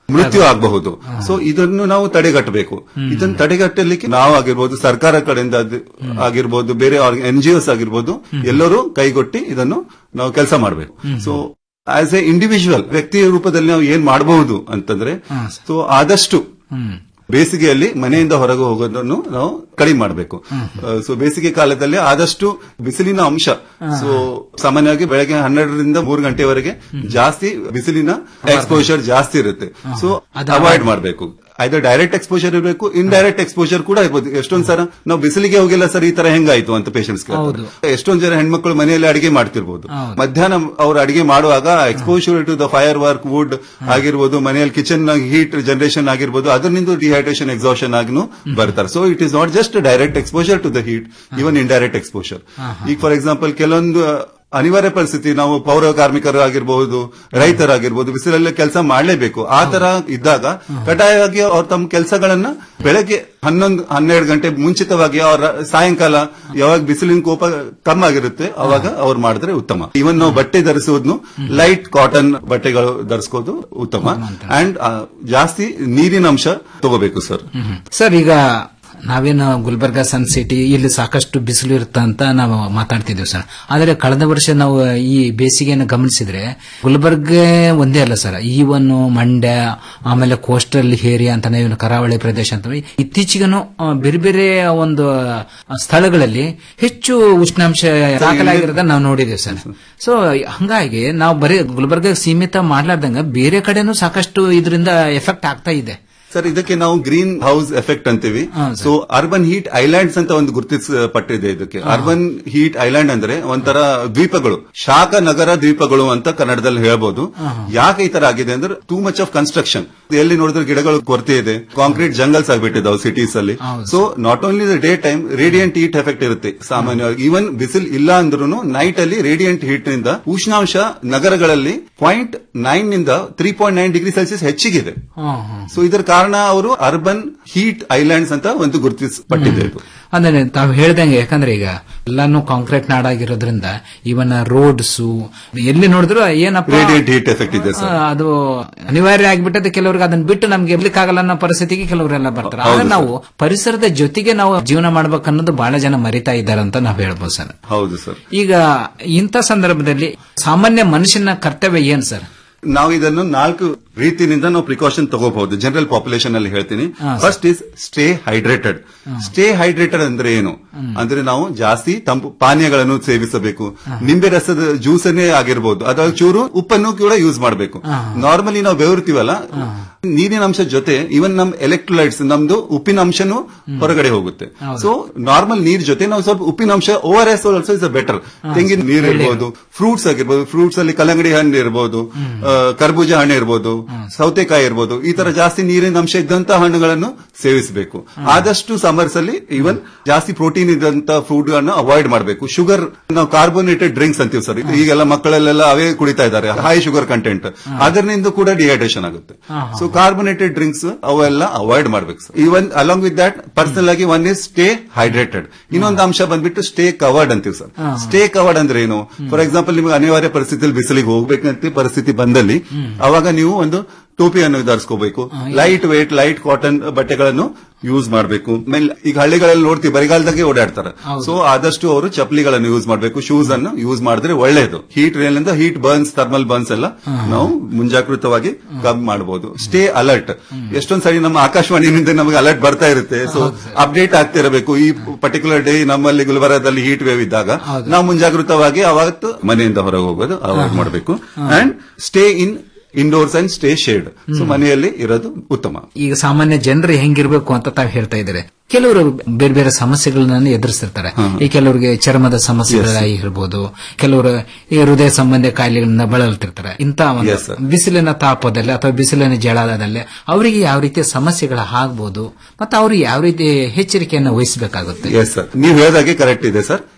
ಮೃತ್ಯು ಆಗಬಹುದು ಸೊ ಇದನ್ನು ನಾವು ತಡೆಗಟ್ಟಬೇಕು ಇದನ್ನು ತಡೆಗಟ್ಟಲಿಕ್ಕೆ ನಾವು ಆಗಿರ್ಬೋದು ಸರ್ಕಾರ ಕಡೆಯಿಂದ ಅದು ಆಗಿರ್ಬೋದು ಬೇರೆ ಎನ್ ಜಿ ಒಸ್ ಆಗಿರ್ಬೋದು ಎಲ್ಲರೂ ಕೈಗೊಟ್ಟಿ ಇದನ್ನು ನಾವು ಕೆಲಸ ಮಾಡಬೇಕು ಸೊ ಆಸ್ ಎ ಇಂಡಿವಿಜುವಲ್ ವ್ಯಕ್ತಿಯ ರೂಪದಲ್ಲಿ ನಾವು ಏನ್ ಮಾಡಬಹುದು ಅಂತಂದ್ರೆ ಸೊ ಆದಷ್ಟು ಬೇಸಿಗೆಯಲ್ಲಿ ಮನೆಯಿಂದ ಹೊರಗೆ ಹೋಗೋದನ್ನು ನಾವು ಕಡಿಮೆ ಮಾಡಬೇಕು ಸೊ ಬೇಸಿಗೆ ಕಾಲದಲ್ಲಿ ಆದಷ್ಟು ಬಿಸಿಲಿನ ಅಂಶ ಸೊ ಸಾಮಾನ್ಯವಾಗಿ ಬೆಳಗ್ಗೆ ಹನ್ನೆರಡರಿಂದ ಮೂರು ಗಂಟೆವರೆಗೆ ಜಾಸ್ತಿ ಬಿಸಿಲಿನ ಎಕ್ಸ್ಪೋಜರ್ ಜಾಸ್ತಿ ಇರುತ್ತೆ ಸೊ ಅವಾಯ್ಡ್ ಮಾಡಬೇಕು ಐದರ್ ಡೈರೆಕ್ಟ್ ಎಕ್ಸ್ಪೋಜರ್ ಇರಬೇಕು ಇಂಡೈರೆಕ್ಟ್ ಎಕ್ಸ್ಪೋಜರ್ ಕೂಡ ಇರ್ಬೋದು ಎಷ್ಟೊಂದ್ ಸಲ ನಾವು ಬಿಸಿಲಿಗೆ ಹೋಗಿಲ್ಲ ಸರ್ ಈ ತರ ಹೆಂಗಾಯ್ತು ಅಂತ ಪೇಷಂಟ್ಸ್ ಎಷ್ಟೊಂದ್ ಜನ ಹೆಣ್ಮಕ್ಳು ಮನೆಯಲ್ಲಿ ಅಡಿಗೆ ಮಾಡ್ತಿರ್ಬೋದು ಮಧ್ಯಾಹ್ನ ಅವ್ರು ಅಡಿಗೆ ಮಾಡುವಾಗ exposure to the fire work wood ಆಗಿರ್ಬೋದು ಮನೆಯಲ್ಲಿ ಕಿಚನ್ ಹೀಟ್ ಜನರೇಷನ್ ಆಗಿರ್ಬೋದು ಅದರಿಂದ ಡಿಹೈಡ್ರೇಷನ್ ಎಕ್ಸಾಷನ್ ಆಗಿನೂ ಬರ್ತಾರೆ so it is not just direct exposure to the heat even indirect exposure ಈಗ ಫಾರ್ ಎಕ್ಸಾಂಪಲ್ ಕೆಲವೊಂದು ಅನಿವಾರ್ಯ ಪರಿಸ್ಥಿತಿ ನಾವು ಪೌರ ಕಾರ್ಮಿಕರು ಆಗಿರ್ಬಹುದು ರೈತರಾಗಿರ್ಬೋದು ಬಿಸಿಲಲ್ಲೇ ಕೆಲಸ ಮಾಡಲೇಬೇಕು ಆ ತರ ಇದ್ದಾಗ ಕಡ್ಡಾಯವಾಗಿ ಅವ್ರ ತಮ್ಮ ಕೆಲಸಗಳನ್ನ ಬೆಳಗ್ಗೆ ಹನ್ನೊಂದು ಹನ್ನೆರಡು ಗಂಟೆ ಮುಂಚಿತವಾಗಿ ಅವರ ಸಾಯಂಕಾಲ ಯಾವಾಗ ಬಿಸಿಲಿನ ಕೋಪ ಕಮ್ಮಿ ಆಗಿರುತ್ತೆ ಅವಾಗ ಅವ್ರು ಮಾಡಿದ್ರೆ ಉತ್ತಮ ಇವನ್ ನಾವು ಬಟ್ಟೆ ಧರಿಸುವುದನ್ನು ಲೈಟ್ ಕಾಟನ್ ಬಟ್ಟೆಗಳು ಧರಿಸ್ಕೋದು ಉತ್ತಮ ಅಂಡ್ ಜಾಸ್ತಿ ನೀರಿನ ಅಂಶ ತಗೋಬೇಕು ಸರ್ ಸರ್ ಈಗ ನಾವೇನು ಗುಲ್ಬರ್ಗ ಸನ್ ಸಿಟಿ ಇಲ್ಲಿ ಸಾಕಷ್ಟು ಬಿಸಿಲು ಇರುತ್ತೆ ಅಂತ ನಾವು ಮಾತಾಡ್ತಿದ್ದೀವಿ ಸರ್ ಆದರೆ ಕಳೆದ ವರ್ಷ ನಾವು ಈ ಬೇಸಿಗೆಯನ್ನು ಗಮನಿಸಿದ್ರೆ ಗುಲ್ಬರ್ಗ ಒಂದೇ ಅಲ್ಲ ಸರ್ ಈವನ್ ಮಂಡ್ಯ ಆಮೇಲೆ ಕೋಸ್ಟಲ್ ಏರಿಯಾ ಅಂತ ಏನು ಕರಾವಳಿ ಪ್ರದೇಶ ಅಂತ ಇತ್ತೀಚೆಗೂ ಬೇರೆ ಬೇರೆ ಒಂದು ಸ್ಥಳಗಳಲ್ಲಿ ಹೆಚ್ಚು ಉಷ್ಣಾಂಶ ದಾಖಲಾಗಿರೋದನ್ನ ನಾವು ನೋಡಿದ್ದೇವೆ ಸರ್ ಸೊ ಹಂಗಾಗಿ ನಾವು ಬರೀ ಗುಲ್ಬರ್ಗ ಸೀಮಿತ ಮಾಡ್ಲಾರ್ದಂಗ ಬೇರೆ ಕಡೆನೂ ಸಾಕಷ್ಟು ಇದರಿಂದ ಎಫೆಕ್ಟ್ ಆಗ್ತಾ ಇದೆ ಸರ್ ಇದಕ್ಕೆ ನಾವು ಗ್ರೀನ್ ಹೌಸ್ ಎಫೆಕ್ಟ್ ಅಂತೀವಿ ಸೊ ಅರ್ಬನ್ ಹೀಟ್ ಐಲ್ಯಾಂಡ್ಸ್ ಅಂತ ಒಂದು ಗುರುತಿಸಪಟ್ಟಿದೆ ಇದಕ್ಕೆ ಅರ್ಬನ್ ಹೀಟ್ ಐಲ್ಯಾಂಡ್ ಅಂದ್ರೆ ಒಂಥರ ದ್ವೀಪಗಳು ಶಾಖ ನಗರ ದ್ವೀಪಗಳು ಅಂತ ಕನ್ನಡದಲ್ಲಿ ಹೇಳ್ಬೋದು ಯಾಕೆ ಈ ತರ ಆಗಿದೆ ಅಂದ್ರೆ ಟೂ ಮಚ್ ಆಫ್ ಕನ್ಸ್ಟ್ರಕ್ಷನ್ ಎಲ್ಲಿ ನೋಡಿದ್ರೆ ಗಿಡಗಳು ಕೊರತೆ ಇದೆ ಕಾಂಕ್ರೀಟ್ ಜಂಗಲ್ಸ್ ಆಗ್ಬಿಟ್ಟಿದಾವೆ ಸಿಟೀಸ್ ಅಲ್ಲಿ so not only the daytime radiant heat effect ಇರುತ್ತೆ ಸಾಮಾನ್ಯವಾಗಿ ಈವನ್ ಬಿಸಿಲ್ ಇಲ್ಲ ಅಂದ್ರೂ ನೈಟ್ ಅಲ್ಲಿ ರೇಡಿಯಂಟ್ ಹೀಟ್ ನಿಂದ ಉಷ್ಣಾಂಶ ನಗರಗಳಲ್ಲಿ ಪಾಯಿಂಟ್ ನೈನ್ ನಿಂದ three point nine degree Celsius ಹೆಚ್ಚಿಗಿದೆ ಸೊ ಇದರ ಕಾರಣ ಅವರು ಅರ್ಬನ್ ಹೀಟ್ ಐಲ್ಯಾಂಡ್ಸ್ ಅಂತ ಒಂದು ಗುರುತಿಸಪಟ್ಟಿದೆ ಇದು ಅಂದ್ರೆ ತಾವು ಹೇಳ್ದಂಗೆ ಯಾಕಂದ್ರೆ ಈಗ ಎಲ್ಲಾನು ಕಾಂಕ್ರೀಟ್ ನಾಡಾಗಿರೋದ್ರಿಂದ ಇವನ್ ರೋಡ್ಸ್ ಎಲ್ಲಿ ನೋಡಿದ್ರು ಏನಪ್ಪ ರೇಡಿಯಂಟ್ ಹೀಟ್ ಎಫೆಕ್ಟ್ ಇದೆ ಆ, ಸರ್ ಅದು ಅನಿವಾರ್ಯ ಆಗ್ಬಿಟ್ಟದೆ ಕೆಲವ್ರಿಗೆ ಅದನ್ನ ಬಿಟ್ಟು ನಮ್ಗೆ ಇರ್ಲಿಕ್ಕೆ ಆಗಲ್ಲ ಅನ್ನೋ ಪರಿಸ್ಥಿತಿಗೆ ಕೆಲವರೆಲ್ಲ ಬರ್ತಾರೆ ಹೌದು ಆದ್ರೆ ಸರ್. ನಾವು ಪರಿಸರದ ಜೊತೆಗೆ ನಾವು ಜೀವನ ಮಾಡ್ಬೇಕು ಅನ್ನೋದು ಬಹಳ ಜನ ಮರಿತಾ ಇದ್ದಾರೆ ಅಂತ ನಾವು ಹೇಳ್ಬೋದು ಸರ್ ಹೌದು ಸರ್ ಈಗ ಇಂಥ ಸಂದರ್ಭದಲ್ಲಿ ಸಾಮಾನ್ಯ ಮನುಷ್ಯನ ಕರ್ತವ್ಯ ಏನ್ ಸರ್ ನಾವು ಇದನ್ನು ನಾಲ್ಕು ರೀತಿಯಿಂದ ನಾವು ಪ್ರಿಕಾಷನ್ ತಗೋಬಹುದು ಜನರಲ್ ಪಾಪ್ಯುಲೇಷನ್ ಅಲ್ಲಿ ಹೇಳ್ತೀನಿ ಹಾ, sir. First is stay hydrated stay hydrated ಅಂದ್ರೆ ಏನು ಅಂದ್ರೆ ನಾವು ಜಾಸ್ತಿ ತಂಪು ಪಾನೀಯಗಳನ್ನು ಸೇವಿಸಬೇಕು ನಿಂಬೆ ರಸದ ಜ್ಯೂಸ್ ಅನ್ನೇ ಆಗಿರ್ಬೋದು ಅದ್ರ ಚೂರು ಉಪ್ಪನ್ನು ಕೂಡ ಯೂಸ್ ಮಾಡಬೇಕು ನಾರ್ಮಲಿ ನಾವು ಬೆವರ್ತೀವಲ್ಲ ನೀರಿನ ಅಂಶ ಜೊತೆ ಇವನ್ ನಮ್ ಎಲೆಕ್ಟ್ರೋಲೈಟ್ಸ್ ನಮ್ದು ಉಪ್ಪಿನ ಅಂಶನೂ ಹೊರಗಡೆ ಹೋಗುತ್ತೆ ಸೊ ನಾರ್ಮಲ್ ನೀರ್ ಜೊತೆ ನಾವು ಸ್ವಲ್ಪ ಉಪ್ಪಿನ ಅಂಶ ORS also is better ತೆಂಗಿನ ನೀರು ಇರ್ಬೋದು ಫ್ರೂಟ್ಸ್ ಆಗಿರ್ಬೋದು ಫ್ರೂಟ್ಸ್ ಅಲ್ಲಿ ಕಲ್ಲಂಗಡಿ ಹಣ್ಣು ಇರ್ಬೋದು ಆ, ಕರ್ಬೂಜ ಹಣ್ಣು ಇರ್ಬೋದು ಸೌತೆಕಾಯಿ ಇರ್ಬೋದು ಈ ತರ ಜಾಸ್ತಿ ನೀರಿನ ಅಂಶ ಇದ್ದಂತ ಹಣ್ಣುಗಳನ್ನು ಸೇವಿಸಬೇಕು ಆದಷ್ಟು ಸಮರ್ಸ್ ಅಲ್ಲಿ ಇವನ್ ಜಾಸ್ತಿ ಪ್ರೋಟೀನ್ ಇದ್ದಂತ ಫುಡ್ ಗಳನ್ನ ಅವಾಯ್ಡ್ ಮಾಡಬೇಕು ಶುಗರ್ ನಾವು ಕಾರ್ಬೋನೇಟೆಡ್ ಡ್ರಿಂಕ್ಸ್ ಅಂತೀವಿ ಸರ್ ಈಗೆಲ್ಲ ಮಕ್ಕಳಲ್ಲೆಲ್ಲ ಅವೇ ಕುಡಿತಾ ಇದ್ದಾರೆ ಹೈ ಶುಗರ್ ಕಂಟೆಂಟ್ ಅದರಿಂದ ಕೂಡ ಡಿಹೈಡ್ರೇಷನ್ ಆಗುತ್ತೆ ಸೊ ಕಾರ್ಬೋನೇಟೆಡ್ ಡ್ರಿಂಕ್ಸ್ ಅವೆಲ್ಲ ಅವಾಯ್ಡ್ ಮಾಡ್ಬೇಕು sir even along with that personal ಆಗಿ ಒನ್ ಇಸ್ ಸ್ಟೇ ಹೈಡ್ರೇಟೆಡ್ ಇನ್ನೊಂದು ಅಂಶ ಬಂದ್ಬಿಟ್ಟು ಸ್ಟೇ ಕವರ್ಡ್ ಅಂತೀವಿ ಸರ್ ಸ್ಟೇ ಕವರ್ಡ್ ಅಂದ್ರೆ ಏನು ಫಾರ್ ಎಕ್ಸಾಂಪಲ್ ನಿಮ್ಗೆ ಅನಿವಾರ್ಯ ಪರಿಸ್ಥಿತಿಯಲ್ಲಿ ಬಿಸಿಲಿಗೆ ಹೋಗ್ಬೇಕಂತ ಪರಿಸ್ಥಿತಿ ಬಂದಲ್ಲಿ ಅವಾಗ ನೀವು ಒಂದು ಟೋಪಿಯನ್ನು ಧರಿಸ್ಕೋಬೇಕು ಲೈಟ್ ವೇಟ್ ಲೈಟ್ ಕಾಟನ್ ಬಟ್ಟೆಗಳನ್ನು ಯೂಸ್ ಮಾಡಬೇಕು ಆಮೇಲೆ ಈಗ ಹಳ್ಳಿಗಳಲ್ಲಿ ನೋಡ್ತೀವಿ ಬರಿಗಾಲದಾಗೆ ಓಡಾಡ್ತಾರೆ ಸೊ ಆದಷ್ಟು ಅವರು ಚಪ್ಪಲಿಗಳನ್ನು ಯೂಸ್ ಮಾಡಬೇಕು ಶೂಸ್ ಅನ್ನು ಯೂಸ್ ಮಾಡಿದ್ರೆ ಒಳ್ಳೆಯದು ಹೀಟ್ ರೇಲಿಂದ ಹೀಟ್ ಬರ್ನ್ಸ್ ಥರ್ಮಲ್ ಬರ್ನ್ಸ್ ಎಲ್ಲ ನಾವು ಮುಂಜಾಗೃತವಾಗಿ ಕಮ್ಮಿ ಮಾಡಬಹುದು ಸ್ಟೇ ಅಲರ್ಟ್ ಎಷ್ಟೊಂದ್ ಸರಿ ನಮ್ಮ ಆಕಾಶವಾಣಿಯಿಂದ ನಮಗೆ ಅಲರ್ಟ್ ಬರ್ತಾ ಇರುತ್ತೆ ಸೊ ಅಪ್ಡೇಟ್ ಆಗ್ತಿರಬೇಕು ಈ ಪರ್ಟಿಕ್ಯುಲರ್ ಡೇ ನಮ್ಮಲ್ಲಿ ಗುಲ್ಬರ್ಗದಲ್ಲಿ ಹೀಟ್ ವೇವ್ ಇದ್ದಾಗ ನಾವು ಮುಂಜಾಗೃತವಾಗಿ ಅವತ್ತು ಮನೆಯಿಂದ ಹೊರಗೆ ಹೋಗೋದು ಅವಾಯ್ಡ್ ಮಾಡಬೇಕು and stay in indoors and stay shade so ಮನೆಯಲ್ಲಿ ಇರೋದು ಉತ್ತಮ ಈಗ ಸಾಮಾನ್ಯ ಜನರು ಹೆಂಗಿರ್ಬೇಕು ಅಂತ ತಾವು ಹೇಳ್ತಾ ಇದ್ದಾರೆ ಕೆಲವರು ಬೇರೆ ಬೇರೆ ಸಮಸ್ಯೆಗಳನ್ನ ಎದುರಿಸ್ತಿರ್ತಾರೆ ಈ ಕೆಲವರಿಗೆ ಚರ್ಮದ ಸಮಸ್ಯೆಗಳಾಗಿರ್ಬೋದು ಕೆಲವರು ಈ ಹೃದಯ ಸಂಬಂಧಿ ಕಾಯಿಲೆಗಳಿಂದ ಬಳಲ್ತಿರ್ತಾರೆ ಇಂಥ ಒಂದು Yes, sir. ಬಿಸಿಲಿನ ತಾಪದಲ್ಲಿ ಅಥವಾ ಬಿಸಿಲಿನ ಜಳದಲ್ಲಿ ಅವರಿಗೆ ಯಾವ ರೀತಿಯ ಸಮಸ್ಯೆಗಳು ಆಗ್ಬೋದು ಮತ್ತೆ ಅವರು ಯಾವ ರೀತಿ ಎಚ್ಚರಿಕೆಯನ್ನು ವಹಿಸಬೇಕಾಗುತ್ತೆ ಎಸ್ ಸರ್ ನೀವು ಹೇಳಿದಾಗೆ ಕರೆಕ್ಟ್ ಇದೆ ಸರ್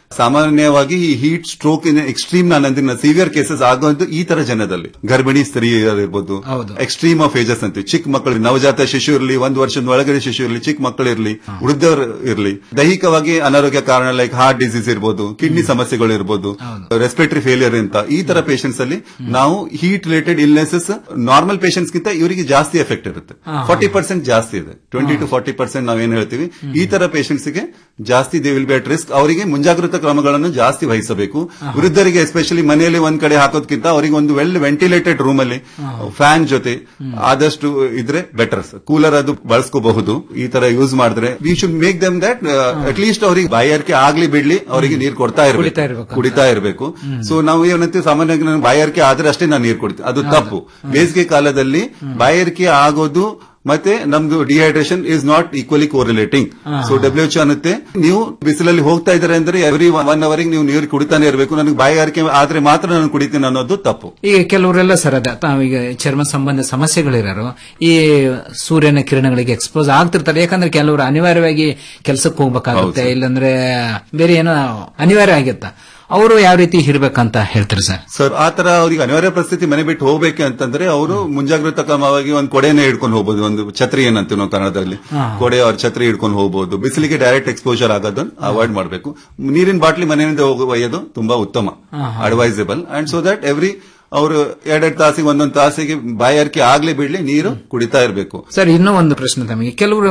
ಸಾಮಾನ್ಯವಾಗಿ ಈ ಹೀಟ್ ಸ್ಟ್ರೋಕ್ ಇನ್ ಎಕ್ಸ್ಟ್ರೀಮ್ ನಾನು ಅಂದಿನ ಸಿವಿಯರ್ ಕೇಸಸ್ ಆಗೋದು ಈ ತರ ಜನದಲ್ಲಿ ಗರ್ಭಿಣಿ ಸ್ತ್ರೀಯರಿರ್ಬೋದು ಎಕ್ಸ್ಟ್ರೀಮ್ ಆಫ್ ಏಜಸ್ ಅಂತೀವಿ ಚಿಕ್ಕ ಮಕ್ಕಳು ನವಜಾತ ಶಿಶು ಇರಲಿ ಒಂದು ವರ್ಷದ ಒಳಗಡೆ ಶಿಶು ಇರಲಿ ಚಿಕ್ಕ ಮಕ್ಕಳು ಇರಲಿ ವೃದ್ಧರು ಇರಲಿ ದೈಹಿಕವಾಗಿ ಅನಾರೋಗ್ಯ ಕಾರಣ ಲೈಕ್ ಹಾರ್ಟ್ ಡಿಸೀಸ್ ಇರ್ಬೋದು ಕಿಡ್ನಿ ಸಮಸ್ಯೆಗಳು ಇರ್ಬೋದು ರೆಸ್ಪಿರೇಟರಿ ಫೇಲಿಯರ್ ಅಂತ ಈ ತರ ಪೇಷಂಟ್ಸ್ ಅಲ್ಲಿ ನಾವು heat related illnesses normal patients ಗಿಂತ ಇವರಿಗೆ ಜಾಸ್ತಿ ಎಫೆಕ್ಟ್ ಇರುತ್ತೆ ಫಾರ್ಟಿ ಪರ್ಸೆಂಟ್ ಜಾಸ್ತಿ ಇದೆ ಟ್ವೆಂಟಿ ಟು ಫಾರ್ಟಿ ಪರ್ಸೆಂಟ್ ನಾವೇನ್ ಹೇಳ್ತೀವಿ ಈ ತರ ಪೇಷಂಟ್ಸ್ ಗೆ ಜಾಸ್ತಿ they will be at risk ಅವರಿಗೆ ಮುಂಜಾಗ್ರತಾ ಕ್ರಮಗಳನ್ನು ಜಾಸ್ತಿ ವಹಿಸಬೇಕು ವೃದ್ಧರಿಗೆ ಎಸ್ಪೆಷಲಿ ಮನೆಯಲ್ಲಿ ಒಂದ್ ಕಡೆ ಹಾಕೋದ್ಕಿಂತ ಅವರಿಗೆ ಒಂದು ವೆಲ್ ವೆಂಟಿಲೇಟೆಡ್ ರೂಮ್ ಅಲ್ಲಿ ಫ್ಯಾನ್ ಜೊತೆ ಆದಷ್ಟು ಇದ್ರೆ ಬೆಟರ್ ಕೂಲರ್ ಅದು ಬಳಸ್ಕೋಬಹುದು ಈ ತರ ಯೂಸ್ ಮಾಡಿದ್ರೆ we should make them that at least ಅವ್ರಿಗೆ ಬಾಯಾರಿಕೆ ಆಗ್ಲಿ ಬಿಡ್ಲಿ ಅವರಿಗೆ ನೀರು ಕೊಡ್ತಾ ಇರಬೇಕು ಕುಡಿತಾ ಇರಬೇಕು ಸೊ ನಾವು ಏನಂತೀವಿ ಸಾಮಾನ್ಯವಾಗಿ ನಾನು ಬಾಯಾರಿಕೆ ಆದ್ರೆ ಅಷ್ಟೇ ನಾನು ನೀರು ಕೊಡ್ತೀನಿ ಅದು ತಪ್ಪು ಬೇಸಿಗೆ ಕಾಲದಲ್ಲಿ ಬಾಯಾರಿಕೆ ಆಗೋದು ಮತ್ತೆ ನಮ್ದು dehydration is not equally correlating so W H ಅನ್ನುತ್ತೆ ನೀವು ಬಿಸಿಲಲ್ಲಿ ಹೋಗ್ತಾ ಇದ್ದಾರೆ ಅಂದ್ರೆ ಎವ್ರಿ ಒನ್ ಅವರಿಗೆ ನೀವು ನೀರು ಕುಡಿತಾನೆ ಇರಬೇಕು ನನಗೆ ಬಾಯಾರಿಕೆ ಆದ್ರೆ ಮಾತ್ರ ನಾನು ಕುಡಿತೀನಿ ಅನ್ನೋದು ತಪ್ಪು ಈಗ ಕೆಲವರೆಲ್ಲ ಸರ್ ಅದ ತಾವೀಗ ಚರ್ಮ ಸಂಬಂಧ ಸಮಸ್ಯೆಗಳಿರೋರು ಈ ಸೂರ್ಯನ ಕಿರಣಗಳಿಗೆ ಎಕ್ಸ್ಪೋಸ್ ಆಗ್ತಿರ್ತಾರೆ ಯಾಕಂದ್ರೆ ಕೆಲವರು ಅನಿವಾರ್ಯವಾಗಿ ಕೆಲಸಕ್ಕೆ ಹೋಗ್ಬೇಕಾಗುತ್ತೆ ಇಲ್ಲಾಂದ್ರೆ ಬೇರೆ ಏನೋ ಅನಿವಾರ್ಯ ಆಗಿತ್ತ ಅವರು ಯಾವ ರೀತಿ ಇರ್ಬೇಕಂತ ಹೇಳ್ತಾರೆ ಸರ್ ಸರ್ ಆ ತರ ಅವ್ರಿಗೆ ಅನಿವಾರ್ಯ ಪರಿಸ್ಥಿತಿ ಮನೆ ಬಿಟ್ಟು ಹೋಗ್ಬೇಕು ಅಂತಂದ್ರೆ ಅವರು ಮುಂಜಾಗ್ರತಾ ಕ್ರಮವಾಗಿ ಒಂದು ಕೊಡೆನೇ ಹಿಡ್ಕೊಂಡು ಹೋಗ್ಬೋದು ಒಂದು ಛತ್ರಿ ಏನಂತೀವಿ ನಾವು ಕನ್ನಡದಲ್ಲಿ ಕೊಡೆ ಅವ್ರ ಛತ್ರಿ ಹಿಡ್ಕೊಂಡು ಹೋಗ್ಬೋದು ಬಿಸಿಲಿಗೆ ಡೈರೆಕ್ಟ್ ಎಕ್ಸ್ಪೋಜರ್ ಆಗೋದನ್ನ ಅವಾಯ್ಡ್ ಮಾಡಬೇಕು ನೀರಿನ ಬಾಟ್ಲಿ ಮನೆಯಿಂದ ಹೋಗಿ ಒಯ್ಯೋದು ತುಂಬಾ ಉತ್ತಮ advisable and so that every ಅವರು ಎರಡೆರಡು ತಾಸಿಗೆ ಒಂದೊಂದು ತಾಸಿಗೆ ಬಾಯಾರಿಕೆ ಆಗ್ಲಿ ಬಿಡ್ಲಿ ನೀರು ಕುಡಿತಾ ಇರಬೇಕು ಸರ್ ಇನ್ನೂ ಒಂದು ಪ್ರಶ್ನೆ ತಮಗೆ ಕೆಲವರು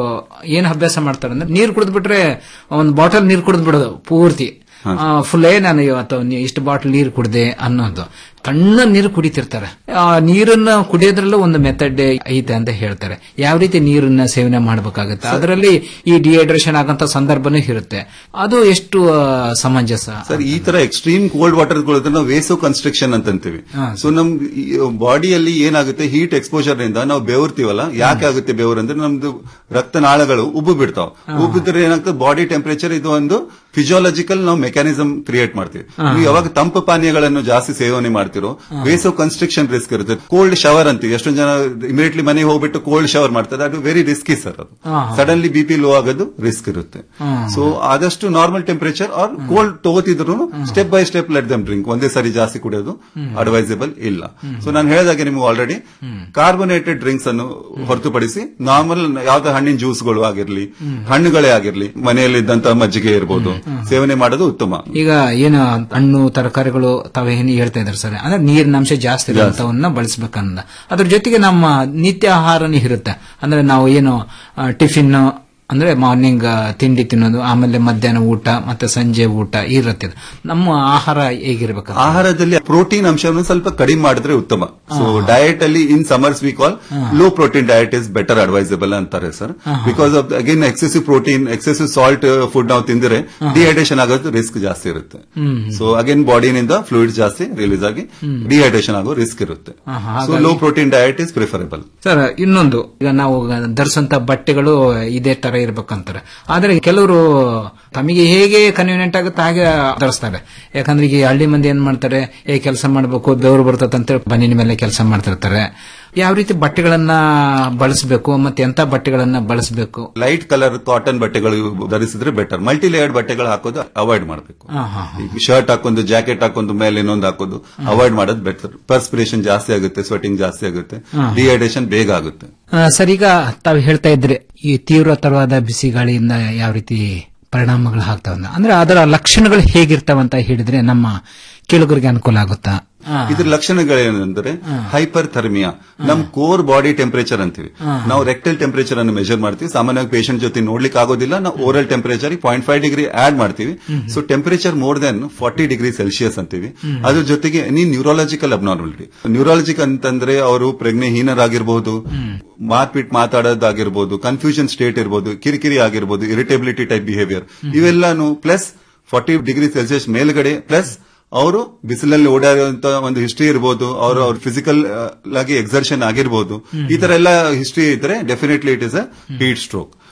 ಏನ್ ಅಭ್ಯಾಸ ಮಾಡ್ತಾರೆ ಅಂದ್ರೆ ನೀರು ಕುಡಿದ್ಬಿಟ್ರೆ ಒಂದು ಬಾಟಲ್ ನೀರು ಕುಡಿದ್ ಬಿಡೋದು ಪೂರ್ತಿ ಫುಲ್ಲೇ ನಾನು ಇವತ್ತು ನೀ- ಇಷ್ಟು ಬಾಟಲ್ ನೀರು ಕುಡ್ದೆ ಅನ್ನೋದು ತಣ್ಣ ನೀರು ಕುಡಿತಿರ್ತಾರೆ ಆ ನೀರನ್ನ ಕುಡಿಯೋದ್ರಲ್ಲೂ ಒಂದು ಮೆಥಡ್ ಐತೆ ಅಂತ ಹೇಳ್ತಾರೆ ಯಾವ ರೀತಿ ನೀರನ್ನ ಸೇವನೆ ಮಾಡಬೇಕಾಗುತ್ತೆ ಅದರಲ್ಲಿ ಈ ಡಿಹೈಡ್ರೇಷನ್ ಆಗಂತ ಸಂದರ್ಭನೂ ಇರುತ್ತೆ ಅದು ಎಷ್ಟು ಆ, ಸಮಂಜಸ ಸರ್ ಈ ತರ ಎಕ್ಸ್ಟ್ರೀಮ್ ಕೋಲ್ಡ್ ವಾಟರ್ ನಾವು ವೇಸೋ ಕನ್ಸ್ಟ್ರಕ್ಷನ್ ಅಂತ ಅಂತೀವಿ ಸೊ ನಮ್ ಬಾಡಿಯಲ್ಲಿ ಏನಾಗುತ್ತೆ ಹೀಟ್ ಎಕ್ಸ್ಪೋಜರ್ ನಿಂದ ನಾವು ಬೆವರ್ತೀವಲ್ಲ ಯಾಕೆ ಆಗುತ್ತೆ ಬೆವರು ಅಂದ್ರೆ ನಮ್ದು ರಕ್ತನಾಳಗಳು ಉಬ್ಬು ಬಿಡ್ತಾವ ಉಬ್ಬಿದ್ರೆ ಏನಾಗ್ತದೆ ಬಾಡಿ ಟೆಂಪರೇಚರ್ ಇದು ಒಂದು ಫಿಸಿಯಾಲಜಿಕಲ್ ನಾವು ಮೆಕ್ಯಾನಿಸಮ್ ಕ್ರಿಯೇಟ್ ಮಾಡ್ತೀವಿ ನೀವು ಯಾವಾಗ ತಂಪು ಪಾನೀಯಗಳನ್ನು ಜಾಸ್ತಿ ಸೇವನೆ ಮಾಡ್ತಿರೋ ವೇಸೋ ಕನ್ಸ್ಟ್ರಕ್ಷನ್ ರಿಸ್ಕ್ ಇರುತ್ತೆ ಕೋಲ್ಡ್ ಶವರ್ ಅಂತೀವಿ ಎಷ್ಟೊಂದು ಜನ ಇಮಿಡಿಯೇಟ್ಲಿ ಮನೆಗೆ ಹೋಗ್ಬಿಟ್ಟು ಕೋಲ್ಡ್ ಶವರ್ ಮಾಡ್ತಾರೆ ಅದು ವೆರಿ ರಿಸ್ಕಿ ಸರ್ ಅದು ಸಡನ್ಲಿ ಬಿ ಪಿ ಲೋ ಆಗೋದು ರಿಸ್ಕ್ ಇರುತ್ತೆ ಸೊ ಆದಷ್ಟು ನಾರ್ಮಲ್ ಟೆಂಪರೇಚರ್ ಆರ್ ಕೋಲ್ಡ್ ತಗೋತಿದ್ರು step by step let them drink ಒಂದೇ ಸಾರಿ ಜಾಸ್ತಿ ಕುಡಿಯೋದು ಅಡ್ವೈಸಬಲ್ ಇಲ್ಲ ಸೊ ನಾನು ಹೇಳಿದಾಗೆ ನಿಮ್ಗೆ ಆಲ್ರೆಡಿ ಕಾರ್ಬೋನೇಟೆಡ್ ಡ್ರಿಂಕ್ಸ್ ಅನ್ನು ಹೊರತುಪಡಿಸಿ ನಾರ್ಮಲ್ ಯಾವ್ದು ಹಣ್ಣಿನ ಜ್ಯೂಸ್ಗಳು ಆಗಿರ್ಲಿ ಹಣ್ಣುಗಳೇ ಆಗಿರ್ಲಿ ಮನೆಯಲ್ಲಿ ಇದ್ದಂತ ಮಜ್ಜಿಗೆ ಇರ್ಬೋದು ಸೇವನೆ ಮಾಡೋದು ಉತ್ತಮ ಈಗ ಏನು ಹಣ್ಣು ತರಕಾರಿಗಳು ತಾವೇನು ಹೇಳ್ತಾ ಇದ್ದಾರೆ ಸರ್ ಅಂದ್ರೆ ನೀರಿನ ಅಂಶ ಜಾಸ್ತಿ ಇರುವಂತವನ್ನ ಬಳಸಬೇಕಂದ ಅದ್ರ ಜೊತೆಗೆ ನಮ್ಮ ನಿತ್ಯ ಆಹಾರನೇ ಇರುತ್ತೆ ಅಂದ್ರೆ ನಾವು ಏನು ಆ, ಟಿಫಿನ್ ಅಂದ್ರೆ ಮಾರ್ನಿಂಗ್ ತಿಂಡಿ ತಿನ್ನೋದು ಆಮೇಲೆ ಮಧ್ಯಾಹ್ನ ಊಟ ಮತ್ತೆ ಸಂಜೆ ಊಟ ಇರುತ್ತೆ ನಮ್ಮ ಆಹಾರ ಹೇಗಿರ್ಬೇಕು ಆಹಾರದಲ್ಲಿ ಪ್ರೋಟೀನ್ ಅಂಶವನ್ನು ಸ್ವಲ್ಪ ಕಡಿಮೆ ಮಾಡಿದ್ರೆ ಉತ್ತಮ ಸೊ ಡಯಟ್ ಅಲ್ಲಿ in summers we call low protein diet is better advisable ಅಂತಾರೆ sir because of again excessive protein excessive salt food ನಾವು ತಿಂದ್ರೆ ಡಿಹೈಡ್ರೇಷನ್ ಆಗೋದು ರಿಸ್ಕ್ ಜಾಸ್ತಿ ಇರುತ್ತೆ ಸೊ ಅಗೇನ್ ಬಾಡಿನಿಂದ ಫ್ಲೂಯಿಡ್ ಜಾಸ್ತಿ ರಿಲೀಸ್ ಆಗಿ ಡಿಹೈಡ್ರೇಷನ್ ಆಗೋ ರಿಸ್ಕ್ ಇರುತ್ತೆ so low protein diet is preferable sir ಇನ್ನೊಂದು ಈಗ ನಾವು ಧರಿಸುವಂತ ಬಟ್ಟೆಗಳು ಇದೇ ತರ ಇರ್ಬೇಕಂತಾರೆ ಆದ್ರೆ ಕೆಲವರು ತಮಗೆ ಹೇಗೆ ಕನ್ವೀನಿಯಂಟ್ ಆಗುತ್ತೆ ಹಾಗೆ ಧರಿಸ್ತಾರೆ ಯಾಕಂದ್ರೆ ಈಗ ಈ ಹಳ್ಳಿ ಮಂದಿ ಏನ್ ಮಾಡ್ತಾರೆ ಏ ಕೆಲಸ ಮಾಡಬೇಕು ಬೆವರು ಬರ್ತದಂತ ಬನ್ನಿನ ಮೇಲೆ ಕೆಲಸ ಮಾಡ್ತಿರ್ತಾರೆ ಯಾವ ರೀತಿ ಬಟ್ಟೆಗಳನ್ನ ಬಳಸಬೇಕು ಮತ್ತೆ ಎಂತ ಬಟ್ಟೆಗಳನ್ನ ಬಳಸಬೇಕು ಲೈಟ್ ಕಲರ್ ಕಾಟನ್ ಬಟ್ಟೆಗಳು ಧರಿಸಿದ್ರೆ ಬೆಟರ್ ಮಲ್ಟಿ ಲೇಯರ್ಡ್ ಬಟ್ಟೆಗಳು ಹಾಕೋದು ಅವಾಯ್ಡ್ ಮಾಡಬೇಕು ಶರ್ಟ್ ಹಾಕೊಂಡು ಜಾಕೆಟ್ ಹಾಕೊಂಡು ಮೇಲೆ ಇನ್ನೊಂದು ಹಾಕೋದು ಅವಾಯ್ಡ್ ಮಾಡೋದು ಬೆಟರ್ ಪರ್ಸ್ಪಿರೇಷನ್ ಜಾಸ್ತಿ ಆಗುತ್ತೆ ಸ್ವೆಟಿಂಗ್ ಜಾಸ್ತಿ ಆಗುತ್ತೆ ಹಾ. ಡಿಹೈಡ್ರೇಷನ್ ಬೇಗ ಆಗುತ್ತೆ ಸರ್ ಈಗ ತಾವು ಹೇಳ್ತಾ ಇದ್ರೆ ಈ ತೀವ್ರತರವಾದ ಬಿಸಿ ಗಾಳಿಯಿಂದ ಯಾವ ರೀತಿ ಪರಿಣಾಮಗಳು ಆಗ್ತಾವ ಅಂದ್ರೆ ಅದರ ಲಕ್ಷಣಗಳು ಹೇಗಿರ್ತಾವಂತ ಹೇಳಿದ್ರೆ ನಮ್ಮ ಕೇಳುಗರಿಗೆ ಅನುಕೂಲ ಆಗುತ್ತಾ ಇದ್ರ ಲಕ್ಷಣಗಳೇನೆಂದ್ರೆ ಹೈಪರ್ ಥರ್ಮಿಯಾ ನಮ್ ಕೋರ್ ಬಾಡಿ ಟೆಂಪರೇಚರ್ ಅಂತೀವಿ ನಾವು ರೆಕ್ಟಲ್ ಟೆಂಪರೇಚರ್ ಅನ್ನು ಮೆಜರ್ ಮಾಡ್ತೀವಿ ಸಾಮಾನ್ಯವಾಗಿ ಪೇಷಂಟ್ ಜೊತೆ ನೋಡ್ಲಿಕ್ಕೆ ಆಗೋದಿಲ್ಲ ನಾವು oral temperature point five degree add ಮಾಡ್ತೀವಿ so temperature more than forty degree Celsius ಅಂತೀವಿ ಅದ್ರ ಜೊತೆಗೆ ನೀ ನ್ಯೂರಾಲಜಿಕಲ್ ಅಬ್ನಾರ್ಮಲಿಟಿ ನ್ಯೂರಾಲಜಿಕ್ ಅಂತಂದ್ರೆ ಅವರು ಪ್ರಜ್ಞೆಹೀನರಾಗಿರ್ಬಹುದು ಮಾರ್ಪಿಟ್ ಮಾತಾಡೋದಾಗಿರ್ಬೋದು ಕನ್ಫ್ಯೂಷನ್ ಸ್ಟೇಟ್ ಇರ್ಬೋದು ಕಿರಿಕಿರಿ ಆಗಿರ್ಬೋದು ಇರಿಟೇಬಿಲಿಟಿ ಟೈಪ್ ಬಿಹೇವಿಯರ್ ಇವೆಲ್ಲಾನು ಪ್ಲಸ್ ಫಾರ್ಟಿ ಡಿಗ್ರಿ ಸೆಲ್ಸಿಯಸ್ ಮೇಲ್ಗಡೆ ಪ್ಲಸ್ ಅವರು ಬಿಸಿಲಲ್ಲಿ ಓಡಾಡುವಂತ ಒಂದು ಹಿಸ್ಟ್ರಿ ಇರ್ಬೋದು ಅವರು ಅವ್ರ ಫಿಸಿಕಲ್ ಆಗಿ ಎಕ್ಸರ್ಷನ್ ಆಗಿರ್ಬೋದು ಈ ತರ ಎಲ್ಲ ಹಿಸ್ಟ್ರಿ ಇದ್ರೆ definitely it is a heat stroke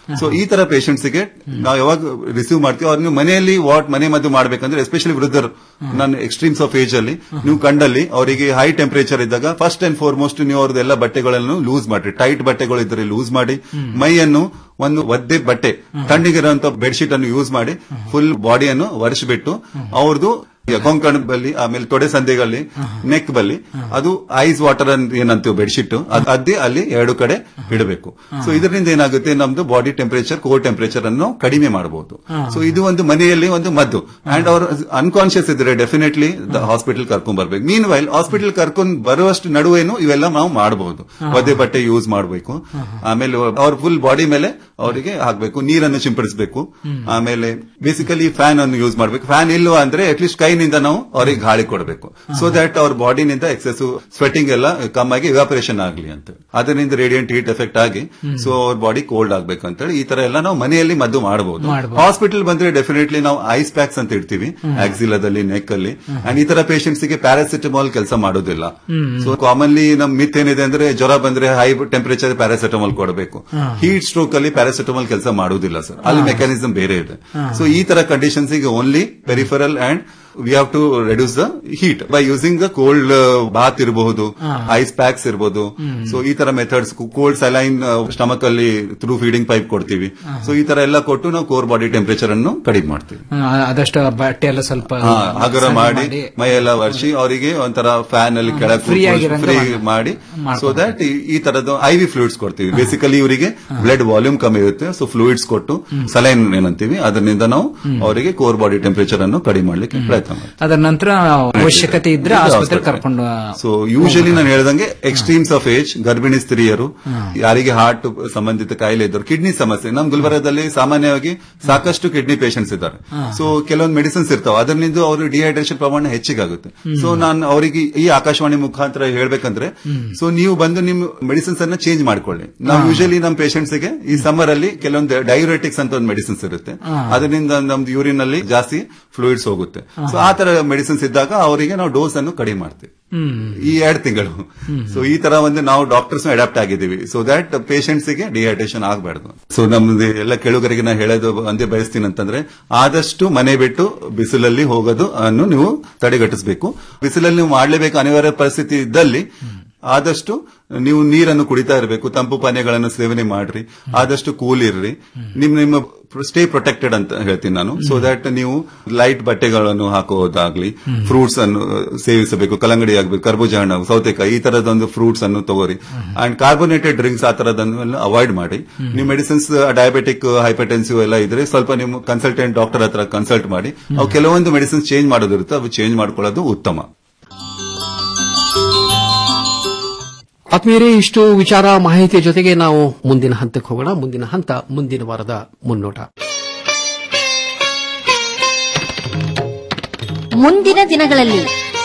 so ಈ ತರ ಪೇಷಂಟ್ಸ್ ಗೆ ನಾವು ಯಾವಾಗ ರಿಸೀವ್ ಮಾಡ್ತೀವಿ ಅವ್ರು ನೀವು ಮನೆಯಲ್ಲಿ ವಾಟ್ ಮನೆ ಮದ್ದು ಮಾಡ್ಬೇಕಂದ್ರೆ ಎಸ್ಪೆಷಲಿ ವೃದ್ಧರು ನನ್ನ ಎಕ್ಸ್ಟ್ರೀಮ್ಸ್ ಆಫ್ ಏಜ್ ಅಲ್ಲಿ ನೀವು ಕಂಡಲ್ಲಿ ಅವರಿಗೆ ಹೈ ಟೆಂಪರೇಚರ್ ಇದ್ದಾಗ ಫಸ್ಟ್ ಅಂಡ್ ಫಾರ್ಮೋಸ್ಟ್ ನೀವು ಅವ್ರದ್ದು ಎಲ್ಲ ಬಟ್ಟೆಗಳನ್ನು ಲೂಸ್ ಮಾಡ್ರಿ ಟೈಟ್ ಬಟ್ಟೆಗಳು ಇದ್ರೆ ಲೂಸ್ ಮಾಡಿ ಮೈಯನ್ನು ಒಂದು ಒದ್ದೆ ಬಟ್ಟೆ ತಣ್ಣಗಿರುವಂತ ಬೆಡ್ಶೀಟ್ ಅನ್ನು ಯೂಸ್ ಮಾಡಿ ಫುಲ್ ಬಾಡಿಯನ್ನು ಒರೆಸ್ಬಿಟ್ಟು ಅವ್ರದ್ದು ಕೊಂಕಣ ಬಲ್ಲಿ ಆಮೇಲೆ ತೊಡೆ ಸಂಧಿಗಳಲ್ಲಿ ನೆಕ್ ಬಲ್ಲಿ ಅದು ಐಸ್ ವಾಟರ್ ಅಂತ ಏನಂತೀವಿ ಬೆಡ್ಶೀಟ್ ಅದು ಅದ್ದಿ ಅಲ್ಲಿ ಎರಡು ಕಡೆ ಇಡಬೇಕು ಸೊ ಇದರಿಂದ ಏನಾಗುತ್ತೆ ನಮ್ದು ಬಾಡಿ ಟೆಂಪರೇಚರ್ ಕೋರ್ ಟೆಂಪರೇಚರ್ ಅನ್ನು ಕಡಿಮೆ ಮಾಡಬಹುದು ಸೊ ಇದು ಒಂದು ಮನೆಯಲ್ಲಿ ಒಂದು ಮದ್ದು ಅಂಡ್ ಅವ್ರು ಅನ್ಕಾನ್ಶಿಯಸ್ ಇದ್ರೆ ಡೆಫಿನೆಟ್ಲಿ ಹಾಸ್ಪಿಟಲ್ ಕರ್ಕೊಂಡ್ ಬರ್ಬೇಕು ಮೀನ್ ವೈಲ್ ಹಾಸ್ಪಿಟಲ್ ಕರ್ಕೊಂಡ್ ಬರುವಷ್ಟು ನಡುವೆನು ಇವೆಲ್ಲ ನಾವು ಮಾಡಬಹುದು ಒದ್ದೆ ಬಟ್ಟೆ ಯೂಸ್ ಮಾಡಬೇಕು ಆಮೇಲೆ ಅವ್ರ ಫುಲ್ ಬಾಡಿ ಮೇಲೆ ಅವರಿಗೆ ಹಾಕ್ಬೇಕು ನೀರನ್ನು ಸಿಂಪಡಿಸಬೇಕು ಆಮೇಲೆ ಬೇಸಿಕಲಿ ಫ್ಯಾನ್ ಅನ್ನು ಯೂಸ್ ಮಾಡಬೇಕು ಫ್ಯಾನ್ ಇಲ್ವಾ ಅಂದ್ರೆ ಅಟ್ಲೀಸ್ಟ್ ಕೈನಿಂದ ನಾವು ಅವ್ರಿಗೆ ಗಾಳಿ ಕೊಡಬೇಕು ಸೊ ದಟ್ ಅವ್ರ ಬಾಡಿನಿಂದ ಎಕ್ಸೆಸ್ ಸ್ವೆಟಿಂಗ್ ಎಲ್ಲ ಕಮ್ಮಾಗಿ ಇವಾಪರೇಷನ್ ಆಗ್ಲಿ ಅಂತ ಅದರಿಂದ ರೇಡಿಯಂಟ್ ಹೀಟ್ ಎಫೆಕ್ಟ್ ಆಗಿ ಸೊ ಅವ್ರ ಬಾಡಿ ಕೋಲ್ಡ್ ಆಗ್ಬೇಕು ಅಂತ ಹೇಳಿ ಈ ತರ ಎಲ್ಲ ನಾವು ಮನೆಯಲ್ಲಿ ಮದ್ದು ಮಾಡಬಹುದು ಹಾಸ್ಪಿಟಲ್ ಬಂದ್ರೆ ಡೆಫಿನೆಟ್ಲಿ ನಾವು ಐಸ್ ಪ್ಯಾಕ್ಸ್ ಅಂತ ಇಡ್ತೀವಿ ಆಕ್ಸಿಲದಲ್ಲಿ ನೆಕ್ ಅಲ್ಲಿ ಅಂಡ್ ಈ ತರ ಪೇಷಂಟ್ಸ್ ಗೆ ಪ್ಯಾರಾಸಿಟಮಾಲ್ ಕೆಲಸ ಮಾಡೋದಿಲ್ಲ ಸೊ ಕಾಮನ್ಲಿ ನಮ್ ಮಿತ್ ಏನಿದೆ ಅಂದ್ರೆ ಜ್ವರ ಬಂದ್ರೆ ಹೈ ಟೆಂಪರೇಚರ್ ಪ್ಯಾರಾಸಿಟಮಾಲ್ ಕೊಡಬೇಕು ಹೀಟ್ ಸ್ಟ್ರೋಕ್ ಅಲ್ಲಿ ಪ್ಯಾರಾಸಿಟಮಾಲ್ ಕೆಲಸ ಮಾಡುವುದಿಲ್ಲ ಸರ್ ಅಲ್ಲಿ ಮೆಕ್ಯಾನಿಸಮ್ ಬೇರೆ ಇದೆ ಸೊ ಈ ತರ ಕಂಡೀಷನ್ಸ್ ಗೆ only peripheral and we have to reduce the heat by using the cold bath ಇರಬಹುದು ಐಸ್ ಪ್ಯಾಕ್ಸ್ ಇರಬಹುದು ಸೊ ಈ ತರ ಮೆಥಡ್ಸ್ ಕೋಲ್ಡ್ ಸಲೈನ್ ಸ್ಟಮಕ್ ಅಲ್ಲಿ ಥ್ರೂ ಫೀಡಿಂಗ್ ಪೈಪ್ ಕೊಡ್ತೀವಿ ಸೊ ಈ ತರ ಎಲ್ಲ ಕೊಟ್ಟು ನಾವು ಕೋರ್ ಬಾಡಿ ಟೆಂಪರೇಚರ್ ಅನ್ನು ಕಡಿಮೆ ಮಾಡ್ತೀವಿ ಅದಷ್ಟು ಬಟ್ಟೆ ಎಲ್ಲ ಸ್ವಲ್ಪ ಹಾ, ಹಗರ ಮಾಡಿ ಮೈ ಎಲ್ಲ ವರ್ಷಿ ಅವರಿಗೆ ಒಂಥರ ಫ್ಯಾನ್ ಅಲ್ಲಿ ಕೆಳಗೆ Free ಆಗಿರಂಗೆ ಫ್ರೀ ಮಾಡಿ- ಮಾಡಿ ಸೊ ಮಾಡ್ಕೊಂಡು. ದಟ್ ಈ ತರದ್ದು ಐ ವಿ ಫ್ಲೂಯಿಡ್ಸ್ ಕೊಡ್ತೀವಿ ಬೇಸಿಕಲಿ ಇವರಿಗೆ ಬ್ಲಡ್ ವಾಲ್ಯೂಮ್ ಕಮ್ಮಿ ಇರುತ್ತೆ ಸೊ ಫ್ಲೂಯಿಡ್ಸ್ ಕೊಟ್ಟು ಸಲೈನ್ ಏನಂತೀವಿ ಅದರಿಂದ ನಾವು ಅವರಿಗೆ ಕೋರ್ ಬಾಡಿ ಟೆಂಪರೇಚರ್ ಅನ್ನು ಕಡಿಮೆ ಮಾಡ್ಲಿಕ್ಕೆ ಪ್ರಯತ್ನ ಮಾಡ್ತೀವಿ ಅದರ ನಂತರ ಅವಶ್ಯಕತೆ ಇದ್ರೆ ಆಸ್ಪತ್ರೆ ಕರ್ಕೊಂಡು ಸೊ ಯೂಶಲಿ ನಾನು ಹೇಳ್ದಂಗೆ ಎಕ್ಸ್ಟ್ರೀಮ್ಸ್ ಆಫ್ ಏಜ್ ಗರ್ಭಿಣಿ ಸ್ತ್ರೀಯರು ಯಾರಿಗೆ ಹಾರ್ಟ್ ಸಂಬಂಧಿತ ಕಾಯಿಲೆ ಇದ್ದರು ಕಿಡ್ನಿ ಸಮಸ್ಯೆ ನಮ್ ಗುಲ್ಬರ್ಗದಲ್ಲಿ ಸಾಮಾನ್ಯವಾಗಿ ಸಾಕಷ್ಟು ಕಿಡ್ನಿ ಪೇಷಂಟ್ಸ್ ಇದ್ದಾರೆ ಸೊ ಕೆಲವೊಂದು ಮೆಡಿಸಿನ್ಸ್ ಇರ್ತಾವೆ ಅದರಿಂದ ಅವರು ಡಿಹೈಡ್ರೇಷನ್ ಪ್ರಮಾಣ ಹೆಚ್ಚಿಗಾಗುತ್ತೆ ಸೊ ನಾನು ಅವರಿಗೆ ಈ ಆಕಾಶವಾಣಿ ಮುಖಾಂತರ ಹೇಳ್ಬೇಕಂದ್ರೆ ಸೊ ನೀವು ಬಂದು ನಿಮ್ ಮೆಡಿಸಿನ್ಸ್ ಅನ್ನ ಚೇಂಜ್ ಮಾಡ್ಕೊಳ್ಳಿ ನಾವು ಯೂಶಲಿ ನಮ್ಮ ಪೇಷಂಟ್ಸ್ ಗೆ ಈ ಸಮ್ಮರ್ ಅಲ್ಲಿ ಕೆಲವೊಂದು ಡೈಯೂರೆಟಿಕ್ಸ್ ಅಂತ ಒಂದು ಮೆಡಿಸಿನ್ಸ್ ಇರುತ್ತೆ ಅದರಿಂದ ನಮ್ದು ಯೂರಿನ್ ಅಲ್ಲಿ ಜಾಸ್ತಿ ಫ್ಲೂಯಿಡ್ಸ್ ಹೋಗುತ್ತೆ ಸೊ ಆ ತರ ಮೆಡಿಸಿನ್ಸ್ ಇದ್ದಾಗ ಅವರಿಗೆ ನಾವು ಡೋಸ್ ಅನ್ನು ಕಡಿಮೆ ಮಾಡ್ತೀವಿ ಈ ಎರಡು ತಿಂಗಳು ಸೊ ಈ ತರ ಒಂದು ನಾವು ಡಾಕ್ಟರ್ಸ್ ಅಡಾಪ್ಟ್ ಆಗಿದ್ದೀವಿ ಸೊ ದಟ್ ಪೇಷಂಟ್ಸ್ ಗೆ ಡಿಹೈಡ್ರೇಷನ್ ಆಗಬಾರ್ದು ಸೊ ನಮ್ದು ಎಲ್ಲ ಕೆಳುಗರಿಗೆ ನಾ ಹೇಳೋದು ಒಂದೇ ಬಯಸ್ತೀನಿ ಅಂತಂದ್ರೆ ಆದಷ್ಟು ಮನೆ ಬಿಟ್ಟು ಬಿಸಿಲಲ್ಲಿ ಹೋಗೋದು ಅನ್ನು ನೀವು ತಡೆಗಟ್ಟಿಸಬೇಕು ಬಿಸಿಲಲ್ಲಿ ನೀವು ಮಾಡಲೇಬೇಕು ಅನಿವಾರ್ಯ ಪರಿಸ್ಥಿತಿ ಇದ್ದಲ್ಲಿ ಆದಷ್ಟು ನೀವು ನೀರನ್ನು ಕುಡಿತಾ ಇರಬೇಕು ತಂಪು ಪಾನೀಯಗಳನ್ನು ಸೇವನೆ ಮಾಡ್ರಿ ಆದಷ್ಟು ಕೂಲ್ ಇರ್ರಿ ನಿಮ್ ನಿಮ್ಮ ಸ್ಟೇ ಪ್ರೊಟೆಕ್ಟೆಡ್ ಅಂತ ಹೇಳ್ತೀನಿ ನಾನು ಸೊ ದಟ್ ನೀವು ಲೈಟ್ ಬಟ್ಟೆಗಳನ್ನು ಹಾಕೋದಾಗ್ಲಿ ಫ್ರೂಟ್ಸ್ ಅನ್ನು ಸೇವಿಸಬೇಕು ಕಲ್ಲಂಗಡಿ ಆಗ್ಬೇಕು ಕರ್ಬೂಜ ಹಣ್ಣು ಸೌತೆಕಾಯಿ ಈ ತರದೊಂದು ಫ್ರೂಟ್ಸ್ ಅನ್ನು ತಗೋರಿ ಅಂಡ್ ಕಾರ್ಬೋನೇಟೆಡ್ ಡ್ರಿಂಕ್ಸ್ ಆ ತರದನ್ನು ಅವಾಯ್ಡ್ ಮಾಡಿ ನೀವು ಮೆಡಿಸಿನ್ಸ್ ಡಯಾಬಿಟಿಕ್ ಹೈಪರ್ಟೆನ್ಸಿವ್ ಎಲ್ಲ ಇದ್ರೆ ಸ್ವಲ್ಪ ನಿಮ್ಮ ಕನ್ಸಲ್ಟೆಂಟ್ ಡಾಕ್ಟರ್ ಹತ್ರ ಕನ್ಸಲ್ಟ್ ಮಾಡಿ ಅವು ಕೆಲವೊಂದು ಮೆಡಿಸಿನ್ಸ್ ಚೇಂಜ್ ಮಾಡೋದಿರುತ್ತೆ ಅವು ಚೇಂಜ್ ಮಾಡ್ಕೊಳ್ಳೋದು ಉತ್ತಮ ಆತ್ಮೀಯರೇ ಇಷ್ಟು ವಿಚಾರ ಮಾಹಿತಿಯ ಜೊತೆಗೆ ನಾವು ಮುಂದಿನ ಹಂತಕ್ಕೆ ಹೋಗೋಣ ಮುಂದಿನ ಹಂತ ಮುಂದಿನ ವಾರದ ಮುನ್ನೋಟ ಮುಂದಿನ ದಿನಗಳಲ್ಲಿ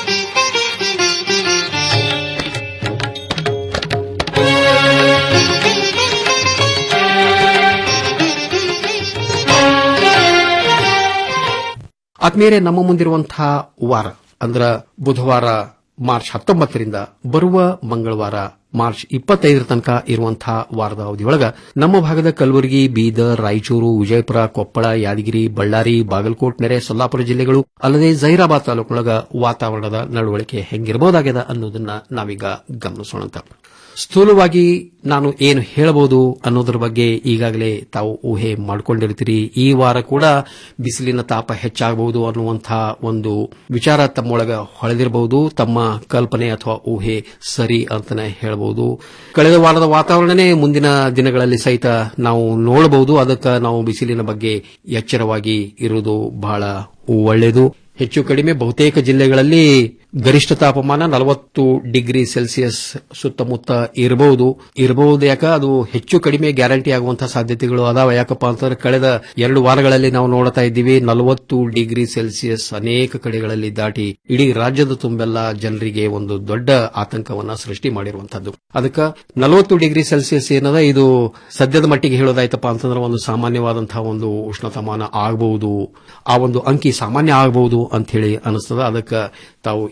ಆತ್ಮೀಯರೇ ನಮ್ಮ ಮುಂದಿರುವಂತಹ ವಾರ ಅಂದ್ರ ಬುಧವಾರ ಮಾರ್ಚ್ ಹತ್ತೊಂಬತ್ತರಿಂದ ಬರುವ ಮಂಗಳವಾರ ಮಾರ್ಚ್ ಇಪ್ಪತ್ತೈದರ ತನಕ ಇರುವಂತಹ ವಾರದ ಅವಧಿಯೊಳಗ ನಮ್ಮ ಭಾಗದ ಕಲಬುರಗಿ ಬೀದರ್ ರಾಯಚೂರು ವಿಜಯಪುರ ಕೊಪ್ಪಳ ಯಾದಗಿರಿ ಬಳ್ಳಾರಿ ಬಾಗಲಕೋಟ್ ನೆರೆ ಸೊಲ್ಲಾಪುರ ಜಿಲ್ಲೆಗಳು ಅಲ್ಲದೆ ಜೈರಾಬಾದ್ ತಾಲೂಕಿನೊಳಗ ವಾತಾವರಣದ ನಡವಳಿಕೆ ಹೆಂಗಿರಬಹುದಾಗಿದೆ ಅನ್ನೋದನ್ನ ನಾವೀಗ ಗಮನಿಸೋಣ ಸ್ಥೂಲವಾಗಿ ನಾನು ಏನು ಹೇಳಬಹುದು ಅನ್ನೋದ್ರ ಬಗ್ಗೆ ಈಗಾಗಲೇ ತಾವು ಊಹೆ ಮಾಡಿಕೊಂಡಿರ್ತೀರಿ ಈ ವಾರ ಕೂಡ ಬಿಸಿಲಿನ ತಾಪ ಹೆಚ್ಚಾಗಬಹುದು ಅನ್ನುವಂತಹ ಒಂದು ವಿಚಾರ ತಮ್ಮೊಳಗ ಹೊಳೆದಿರಬಹುದು ತಮ್ಮ ಕಲ್ಪನೆ ಅಥವಾ ಊಹೆ ಸರಿ ಅಂತಾನೆ ಹೇಳಬಹುದು ಕಳೆದ ವಾರದ ವಾತಾವರಣನೇ ಮುಂದಿನ ದಿನಗಳಲ್ಲಿ ಸಹಿತ ನಾವು ನೋಡಬಹುದು ಅದಕ್ಕೆ ನಾವು ಬಿಸಿಲಿನ ಬಗ್ಗೆ ಎಚ್ಚರವಾಗಿ ಇರುವುದು ಬಹಳ ಒಳ್ಳೆಯದು ಹೆಚ್ಚು ಕಡಿಮೆ ಬಹುತೇಕ ಜಿಲ್ಲೆಗಳಲ್ಲಿ ಗರಿಷ್ಠ ತಾಪಮಾನ ನಲವತ್ತು ಡಿಗ್ರಿ ಸೆಲ್ಸಿಯಸ್ ಸುತ್ತಮುತ್ತ ಇರಬಹುದು ಇರಬಹುದು ಯಾಕ ಅದು ಹೆಚ್ಚು ಕಡಿಮೆ ಗ್ಯಾರಂಟಿ ಆಗುವಂತಹ ಸಾಧ್ಯತೆಗಳು ಅದಾವ ಯಾಕಪ್ಪ ಅಂತಂದ್ರೆ ಕಳೆದ ಎರಡು ವಾರಗಳಲ್ಲಿ ನಾವು ನೋಡ್ತಾ ಇದ್ದೀವಿ ನಲವತ್ತು ಡಿಗ್ರಿ ಸೆಲ್ಸಿಯಸ್ ಅನೇಕ ಕಡೆಗಳಲ್ಲಿ ದಾಟಿ ಇಡೀ ರಾಜ್ಯದ ತುಂಬೆಲ್ಲ ಜನರಿಗೆ ಒಂದು ದೊಡ್ಡ ಆತಂಕವನ್ನ ಸೃಷ್ಟಿ ಮಾಡಿರುವಂತದ್ದು ಅದಕ್ಕೆ ನಲವತ್ತು ಡಿಗ್ರಿ ಸೆಲ್ಸಿಯಸ್ ಏನದ ಇದು ಸದ್ಯದ ಮಟ್ಟಿಗೆ ಹೇಳೋದಾಯ್ತಪ್ಪ ಅಂತಂದ್ರೆ ಒಂದು ಸಾಮಾನ್ಯವಾದಂತಹ ಒಂದು ಉಷ್ಣತಾಮಾನ ಆಗಬಹುದು ಆ ಒಂದು ಅಂಕಿ ಸಾಮಾನ್ಯ ಆಗಬಹುದು ಅಂತ ಹೇಳಿ ಅನಿಸ್ತದ ಅದಕ್ಕೆ ತಾವು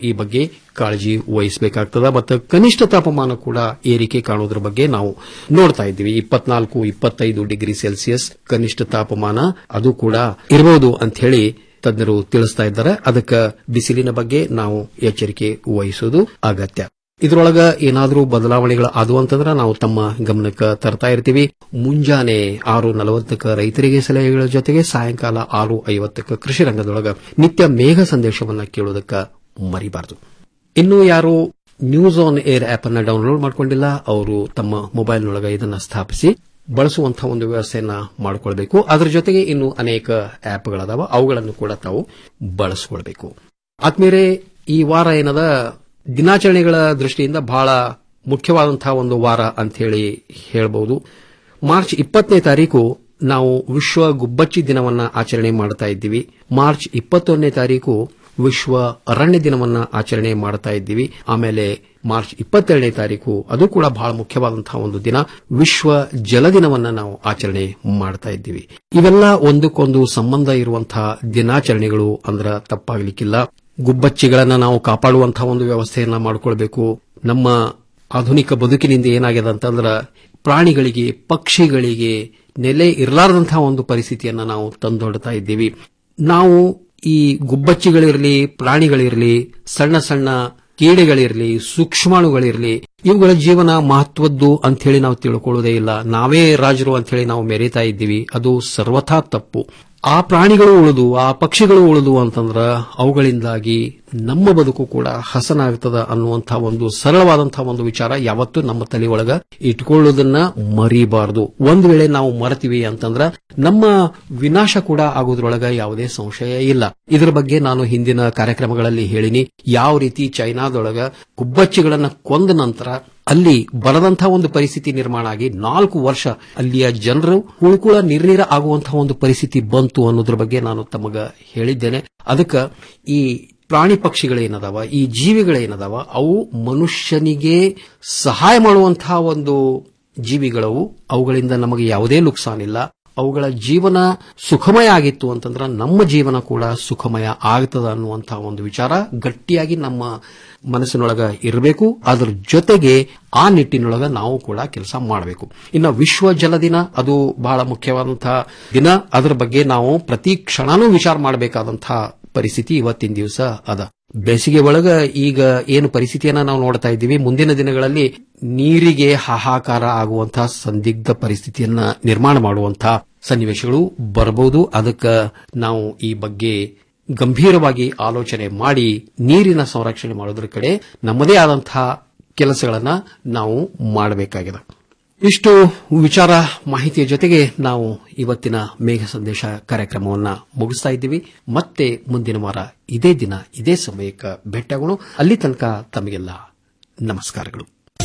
ಈ ಬಗ್ಗೆ ಕಾಳಜಿ ವಹಿಸಬೇಕಾಗ್ತದ ಮತ್ತು ಕನಿಷ್ಠ ತಾಪಮಾನ ಕೂಡ ಏರಿಕೆ ಕಾಣುವುದರ ಬಗ್ಗೆ ನಾವು ನೋಡ್ತಾ ಇದ್ದೀವಿ ಇಪ್ಪತ್ನಾಲ್ಕು ಇಪ್ಪತ್ತೈದು ಡಿಗ್ರಿ ಸೆಲ್ಸಿಯಸ್ ಕನಿಷ್ಠ ತಾಪಮಾನ ಅದು ಕೂಡ ಇರಬಹುದು ಅಂತ ಹೇಳಿ ತಜ್ಞರು ತಿಳಿಸ್ತಾ ಇದ್ದಾರೆ ಅದಕ್ಕೆ ಬಿಸಿಲಿನ ಬಗ್ಗೆ ನಾವು ಎಚ್ಚರಿಕೆ ವಹಿಸುವುದು ಅಗತ್ಯ ಇದರೊಳಗ ಏನಾದರೂ ಬದಲಾವಣೆಗಳು ಆದವು ಅಂತಂದ್ರೆ ನಾವು ತಮ್ಮ ಗಮನಕ್ಕೆ ತರ್ತಾ ಇರ್ತೀವಿ ಮುಂಜಾನೆ ಆರು ನಲವತ್ತಕ್ಕೆ ರೈತರಿಗೆ ಸಲಹೆಗಳ ಜೊತೆಗೆ ಸಾಯಂಕಾಲ ಆರು ಐವತ್ತಕ್ಕೆ ಕೃಷಿ ರಂಗದೊಳಗ ನಿತ್ಯ ಮೇಘ ಸಂದೇಶವನ್ನ ಕೇಳೋದಕ್ಕೆ ಮರಿಬಾರದು ಇನ್ನು ಯಾರು ನ್ಯೂಸ್ ಆನ್ ಏರ್ ಆಪ್ ಅನ್ನ ಡೌನ್ಲೋಡ್ ಮಾಡಿಕೊಂಡಿಲ್ಲ ಅವರು ತಮ್ಮ ಮೊಬೈಲ್ನೊಳಗ ಇದನ್ನ ಸ್ಥಾಪಿಸಿ ಬಳಸುವಂತಹ ಒಂದು ವ್ಯವಸ್ಥೆಯನ್ನ ಮಾಡಿಕೊಳ್ಬೇಕು ಅದರ ಜೊತೆಗೆ ಇನ್ನು ಅನೇಕ ಆಪ್ಗಳದಾವ ಅವುಗಳನ್ನು ಕೂಡ ತಾವು ಬಳಸಿಕೊಳ್ಬೇಕು ಆದ್ಮೇಲೆ ಈ ವಾರ ಏನದ ದಿನಾಚರಣೆಗಳ ದೃಷ್ಟಿಯಿಂದ ಬಹಳ ಮುಖ್ಯವಾದಂತಹ ಒಂದು ವಾರ ಅಂತ ಹೇಳಿ ಹೇಳಬಹುದು ಮಾರ್ಚ್ ಇಪ್ಪತ್ತನೇ ತಾರೀಕು ನಾವು ವಿಶ್ವ ಗುಬ್ಬಚ್ಚಿ ದಿನವನ್ನ ಆಚರಣೆ ಮಾಡ್ತಾ ಇದ್ದೀವಿ ಮಾರ್ಚ್ ಇಪ್ಪತ್ತೊಂದನೇ ತಾರೀಕು ವಿಶ್ವ ಅರಣ್ಯ ದಿನವನ್ನ ಆಚರಣೆ ಮಾಡ್ತಾ ಇದ್ದೀವಿ ಆಮೇಲೆ ಮಾರ್ಚ್ ಇಪ್ಪತ್ತೆರಡನೇ ತಾರೀಕು ಅದು ಕೂಡ ಬಹಳ ಮುಖ್ಯವಾದಂತಹ ಒಂದು ದಿನ ವಿಶ್ವ ಜಲ ದಿನವನ್ನ ನಾವು ಆಚರಣೆ ಮಾಡ್ತಾ ಇದ್ದೀವಿ ಇವೆಲ್ಲ ಒಂದಕ್ಕೊಂದು ಸಂಬಂಧ ಇರುವಂತಹ ದಿನಾಚರಣೆಗಳು ಅಂದ್ರ ತಪ್ಪಾಗಲಿಕ್ಕಿಲ್ಲ ಗುಬ್ಬಚ್ಚಿಗಳನ್ನ ನಾವು ಕಾಪಾಡುವಂತಹ ಒಂದು ವ್ಯವಸ್ಥೆಯನ್ನ ಮಾಡಿಕೊಳ್ಬೇಕು ನಮ್ಮ ಆಧುನಿಕ ಬದುಕಿನಿಂದ ಏನಾಗಿದೆ ಅಂತಂದ್ರ ಪ್ರಾಣಿಗಳಿಗೆ ಪಕ್ಷಿಗಳಿಗೆ ನೆಲೆ ಇರಲಾರದಂತಹ ಒಂದು ಪರಿಸ್ಥಿತಿಯನ್ನ ನಾವು ತಂದೊಡ್ತಾ ಇದ್ದೀವಿ ನಾವು ಈ ಗುಬ್ಬಚ್ಚಿಗಳಿರಲಿ ಪ್ರಾಣಿಗಳಿರಲಿ ಸಣ್ಣ ಸಣ್ಣ ಕೀಡೆಗಳಿರಲಿ ಸೂಕ್ಷ್ಮಾಣುಗಳಿರಲಿ ಇವುಗಳ ಜೀವನ ಮಹತ್ವದ್ದು ಅಂತ ಹೇಳಿ ನಾವು ತಿಳ್ಕೊಳ್ಳೋದೇ ಇಲ್ಲ ನಾವೇ ರಾಜರು ಅಂತ ಹೇಳಿ ನಾವು ಮೆರೀತಾ ಇದ್ದೀವಿ ಅದು ಸರ್ವಥಾ ತಪ್ಪು ಆ ಪ್ರಾಣಿಗಳು ಉಳಿದು ಆ ಪಕ್ಷಿಗಳು ಉಳಿದು ಅಂತಂದ್ರ ಅವುಗಳಿಂದಾಗಿ ನಮ್ಮ ಬದುಕು ಕೂಡ ಹಸನಾಗ್ತದ ಅನ್ನುವಂತಹ ಒಂದು ಸರಳವಾದಂತಹ ಒಂದು ವಿಚಾರ ಯಾವತ್ತೂ ನಮ್ಮ ತಲೆ ಒಳಗ ಇಟ್ಕೊಳ್ಳೋದನ್ನ ಮರಿಬಾರದು ಒಂದ್ ವೇಳೆ ನಾವು ಮರೆತೀವಿ ಅಂತಂದ್ರ ನಮ್ಮ ವಿನಾಶ ಕೂಡ ಆಗೋದ್ರೊಳಗ ಯಾವುದೇ ಸಂಶಯ ಇಲ್ಲ ಇದರ ಬಗ್ಗೆ ನಾನು ಹಿಂದಿನ ಕಾರ್ಯಕ್ರಮಗಳಲ್ಲಿ ಹೇಳಿನಿ ಯಾವ ರೀತಿ ಚೈನಾದೊಳಗ ಗುಬ್ಬಚ್ಚಿಗಳನ್ನ ಕೊಂದ ನಂತರ ಅಲ್ಲಿ ಬರದಂತಹ ಒಂದು ಪರಿಸ್ಥಿತಿ ನಿರ್ಮಾಣ ಆಗಿ ನಾಲ್ಕು ವರ್ಷ ಅಲ್ಲಿಯ ಜನರು ಉಳ್ಕುಳ ನಿರ್ನೀರ ಆಗುವಂತಹ ಒಂದು ಪರಿಸ್ಥಿತಿ ಬಂತು ಅನ್ನೋದ್ರ ಬಗ್ಗೆ ನಾನು ತಮಗ ಹೇಳಿದ್ದೇನೆ ಅದಕ್ಕೆ ಈ ಪ್ರಾಣಿ ಪಕ್ಷಿಗಳೇನದಾವ ಈ ಜೀವಿಗಳೇನದಾವ ಅವು ಮನುಷ್ಯನಿಗೆ ಸಹಾಯ ಮಾಡುವಂತಹ ಒಂದು ಜೀವಿಗಳವು ಅವುಗಳಿಂದ ನಮಗೆ ಯಾವುದೇ ನುಕ್ಸಾನಿಲ್ಲ ಅವುಗಳ ಜೀವನ ಸುಖಮಯ ಆಗಿತ್ತು ಅಂತಂದ್ರೆ ನಮ್ಮ ಜೀವನ ಕೂಡ ಸುಖಮಯ ಆಗ್ತದ ಅನ್ನುವಂತಹ ಒಂದು ವಿಚಾರ ಗಟ್ಟಿಯಾಗಿ ನಮ್ಮ ಮನಸ್ಸಿನೊಳಗ ಇರಬೇಕು ಅದರ ಜೊತೆಗೆ ಆ ನಿಟ್ಟಿನೊಳಗ ನಾವು ಕೂಡ ಕೆಲಸ ಮಾಡಬೇಕು ಇನ್ನು ವಿಶ್ವ ಜಲ ದಿನ ಅದು ಬಹಳ ಮುಖ್ಯವಾದಂತಹ ದಿನ ಅದರ ಬಗ್ಗೆ ನಾವು ಪ್ರತಿ ಕ್ಷಣನೂ ವಿಚಾರ ಮಾಡಬೇಕಾದಂತಹ ಪರಿಸ್ಥಿತಿ ಇವತ್ತಿನ ದಿವಸ ಅದ ಬೇಸಿಗೆ ಒಳಗ ಈಗ ಏನು ಪರಿಸ್ಥಿತಿಯನ್ನ ನಾವು ನೋಡ್ತಾ ಇದ್ದೀವಿ ಮುಂದಿನ ದಿನಗಳಲ್ಲಿ ನೀರಿಗೆ ಹಾಹಾಕಾರ ಆಗುವಂತಹ ಸಂದಿಗ್ಧ ಪರಿಸ್ಥಿತಿಯನ್ನ ನಿರ್ಮಾಣ ಮಾಡುವಂತಹ ಸನ್ನಿವೇಶಗಳು ಬರಬಹುದು ಅದಕ್ಕೆ ನಾವು ಈ ಬಗ್ಗೆ ಗಂಭೀರವಾಗಿ ಆಲೋಚನೆ ಮಾಡಿ ನೀರಿನ ಸಂರಕ್ಷಣೆ ಮಾಡೋದ್ರ ಕಡೆ ನಮ್ಮದೇ ಆದಂತಹ ಕೆಲಸಗಳನ್ನ ನಾವು ಮಾಡಬೇಕಾಗಿದೆ ಇಷ್ಟು ವಿಚಾರ ಮಾಹಿತಿಯ ಜೊತೆಗೆ ನಾವು ಇವತ್ತಿನ ಮೇಘ ಸಂದೇಶ ಕಾರ್ಯಕ್ರಮವನ್ನ ಮುಗಿಸ್ತಾ ಇದ್ದೀವಿ ಮತ್ತೆ ಮುಂದಿನ ವಾರ ಇದೇ ದಿನ ಇದೇ ಸಮಯಕ್ಕೆ ಭೇಟಿಯಾಗೋಣ ಅಲ್ಲಿ ತನಕ ತಮಗೆಲ್ಲ ನಮಸ್ಕಾರಗಳು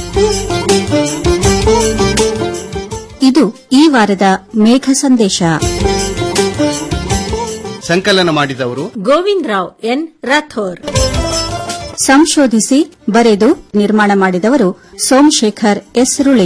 ಇದು ಈ ವಾರದ ಮೇಘ ಸಂದೇಶ ಸಂಕಲನ ಮಾಡಿದವರು ಗೋವಿಂದ್ ರಾವ್ ಎನ್ ರಾಥೋರ್ ಸಂಶೋಧಿಸಿ ಬರೆದು ನಿರ್ಮಾಣ ಮಾಡಿದವರು ಸೋಮಶೇಖರ್ ಎಸ್ರುಳಿ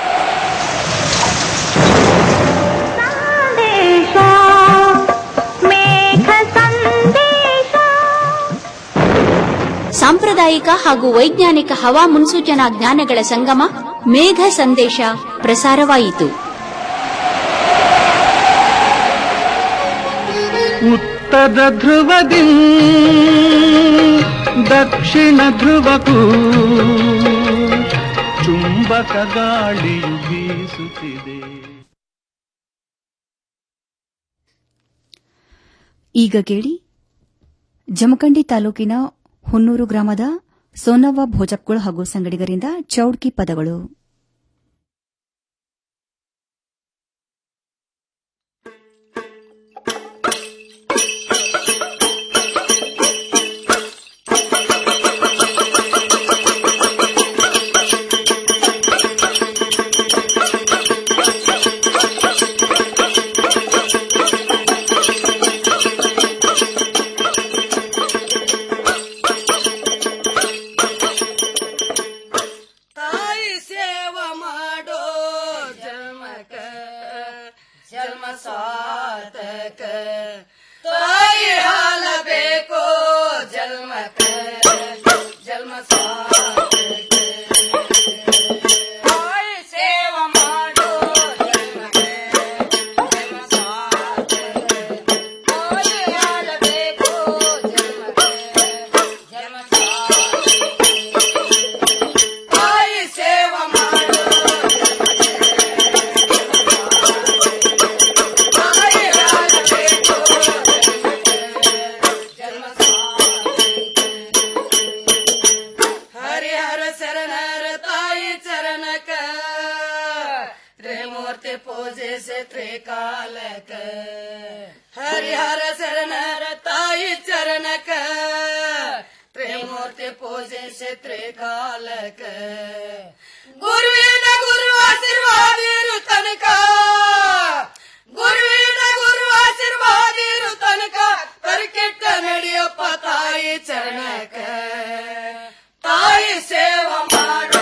ಸಾಂಪ್ರದಾಯಿಕ ಹಾಗೂ ವೈಜ್ಞಾನಿಕ ಹವಾ ಮುನ್ಸೂಚನಾ ಜ್ಞಾನಗಳ ಸಂಗಮ ಮೇಘ ಸಂದೇಶ ಪ್ರಸಾರವಾಯಿತು ಉತ್ತರ ಧ್ರುವದಿ ದಕ್ಷಿಣ ಧ್ರುವಕ್ಕೂ ಚುಂಬಕ ಗಾಳಿಯು ಬೀಸುತ್ತಿದೆ ಈಗ ಕೇಳಿ ಜಮಖಂಡಿ ತಾಲೂಕಿನ ಹುನ್ನೂರು ಗ್ರಾಮದ ಸೋನವ್ವ ಭೋಜಪ್ಗುಳ ಹಾಗೂ ಸಂಗಡಿಗರಿಂದ ಚೌಡ್ಕಿ ಪದಗಳು ತಾಯಿ ಸೇ ಮಾಡ್ತೆ ಪೂಜೆ ಕ್ಷೇತ್ರ ಕಾಲಕ ಗುರುವಿನ ಗುರು ಆಶೀರ್ವಾದ ಇರು ತನಕ ಗುರುವಿನ ಗುರು ಆಶೀರ್ವಾದ ಇರು ತನಕ ಕರಿಕೆಟ್ಟ ನಡೆಯಪ್ಪ ತಾಯಿ ಚರಣಕ ತಾಯಿ ಸೇವಾ ಮಾಡೋ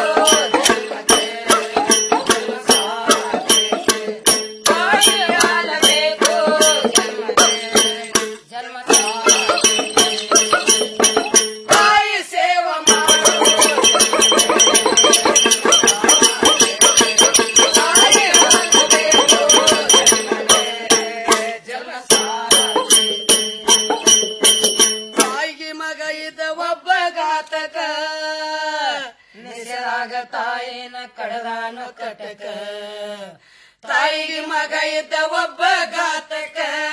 ತಾಯಿ ಆಲಬೇಕು ತಾಯಿ ಸೇವಾ ಮಾಡೋ ತಾಯಿಗೆ ಮಗ ಇದ್ದ ಒಬ್ಬ ಘಾತಕ ನಿಸರಾಗ ತಾಯಿನ ಕಡದಾನು ಕಟಕ ತಾಯಿಗೆ ಮಗ ಇದ್ದ ಒಬ್ಬ ಘಾತಕ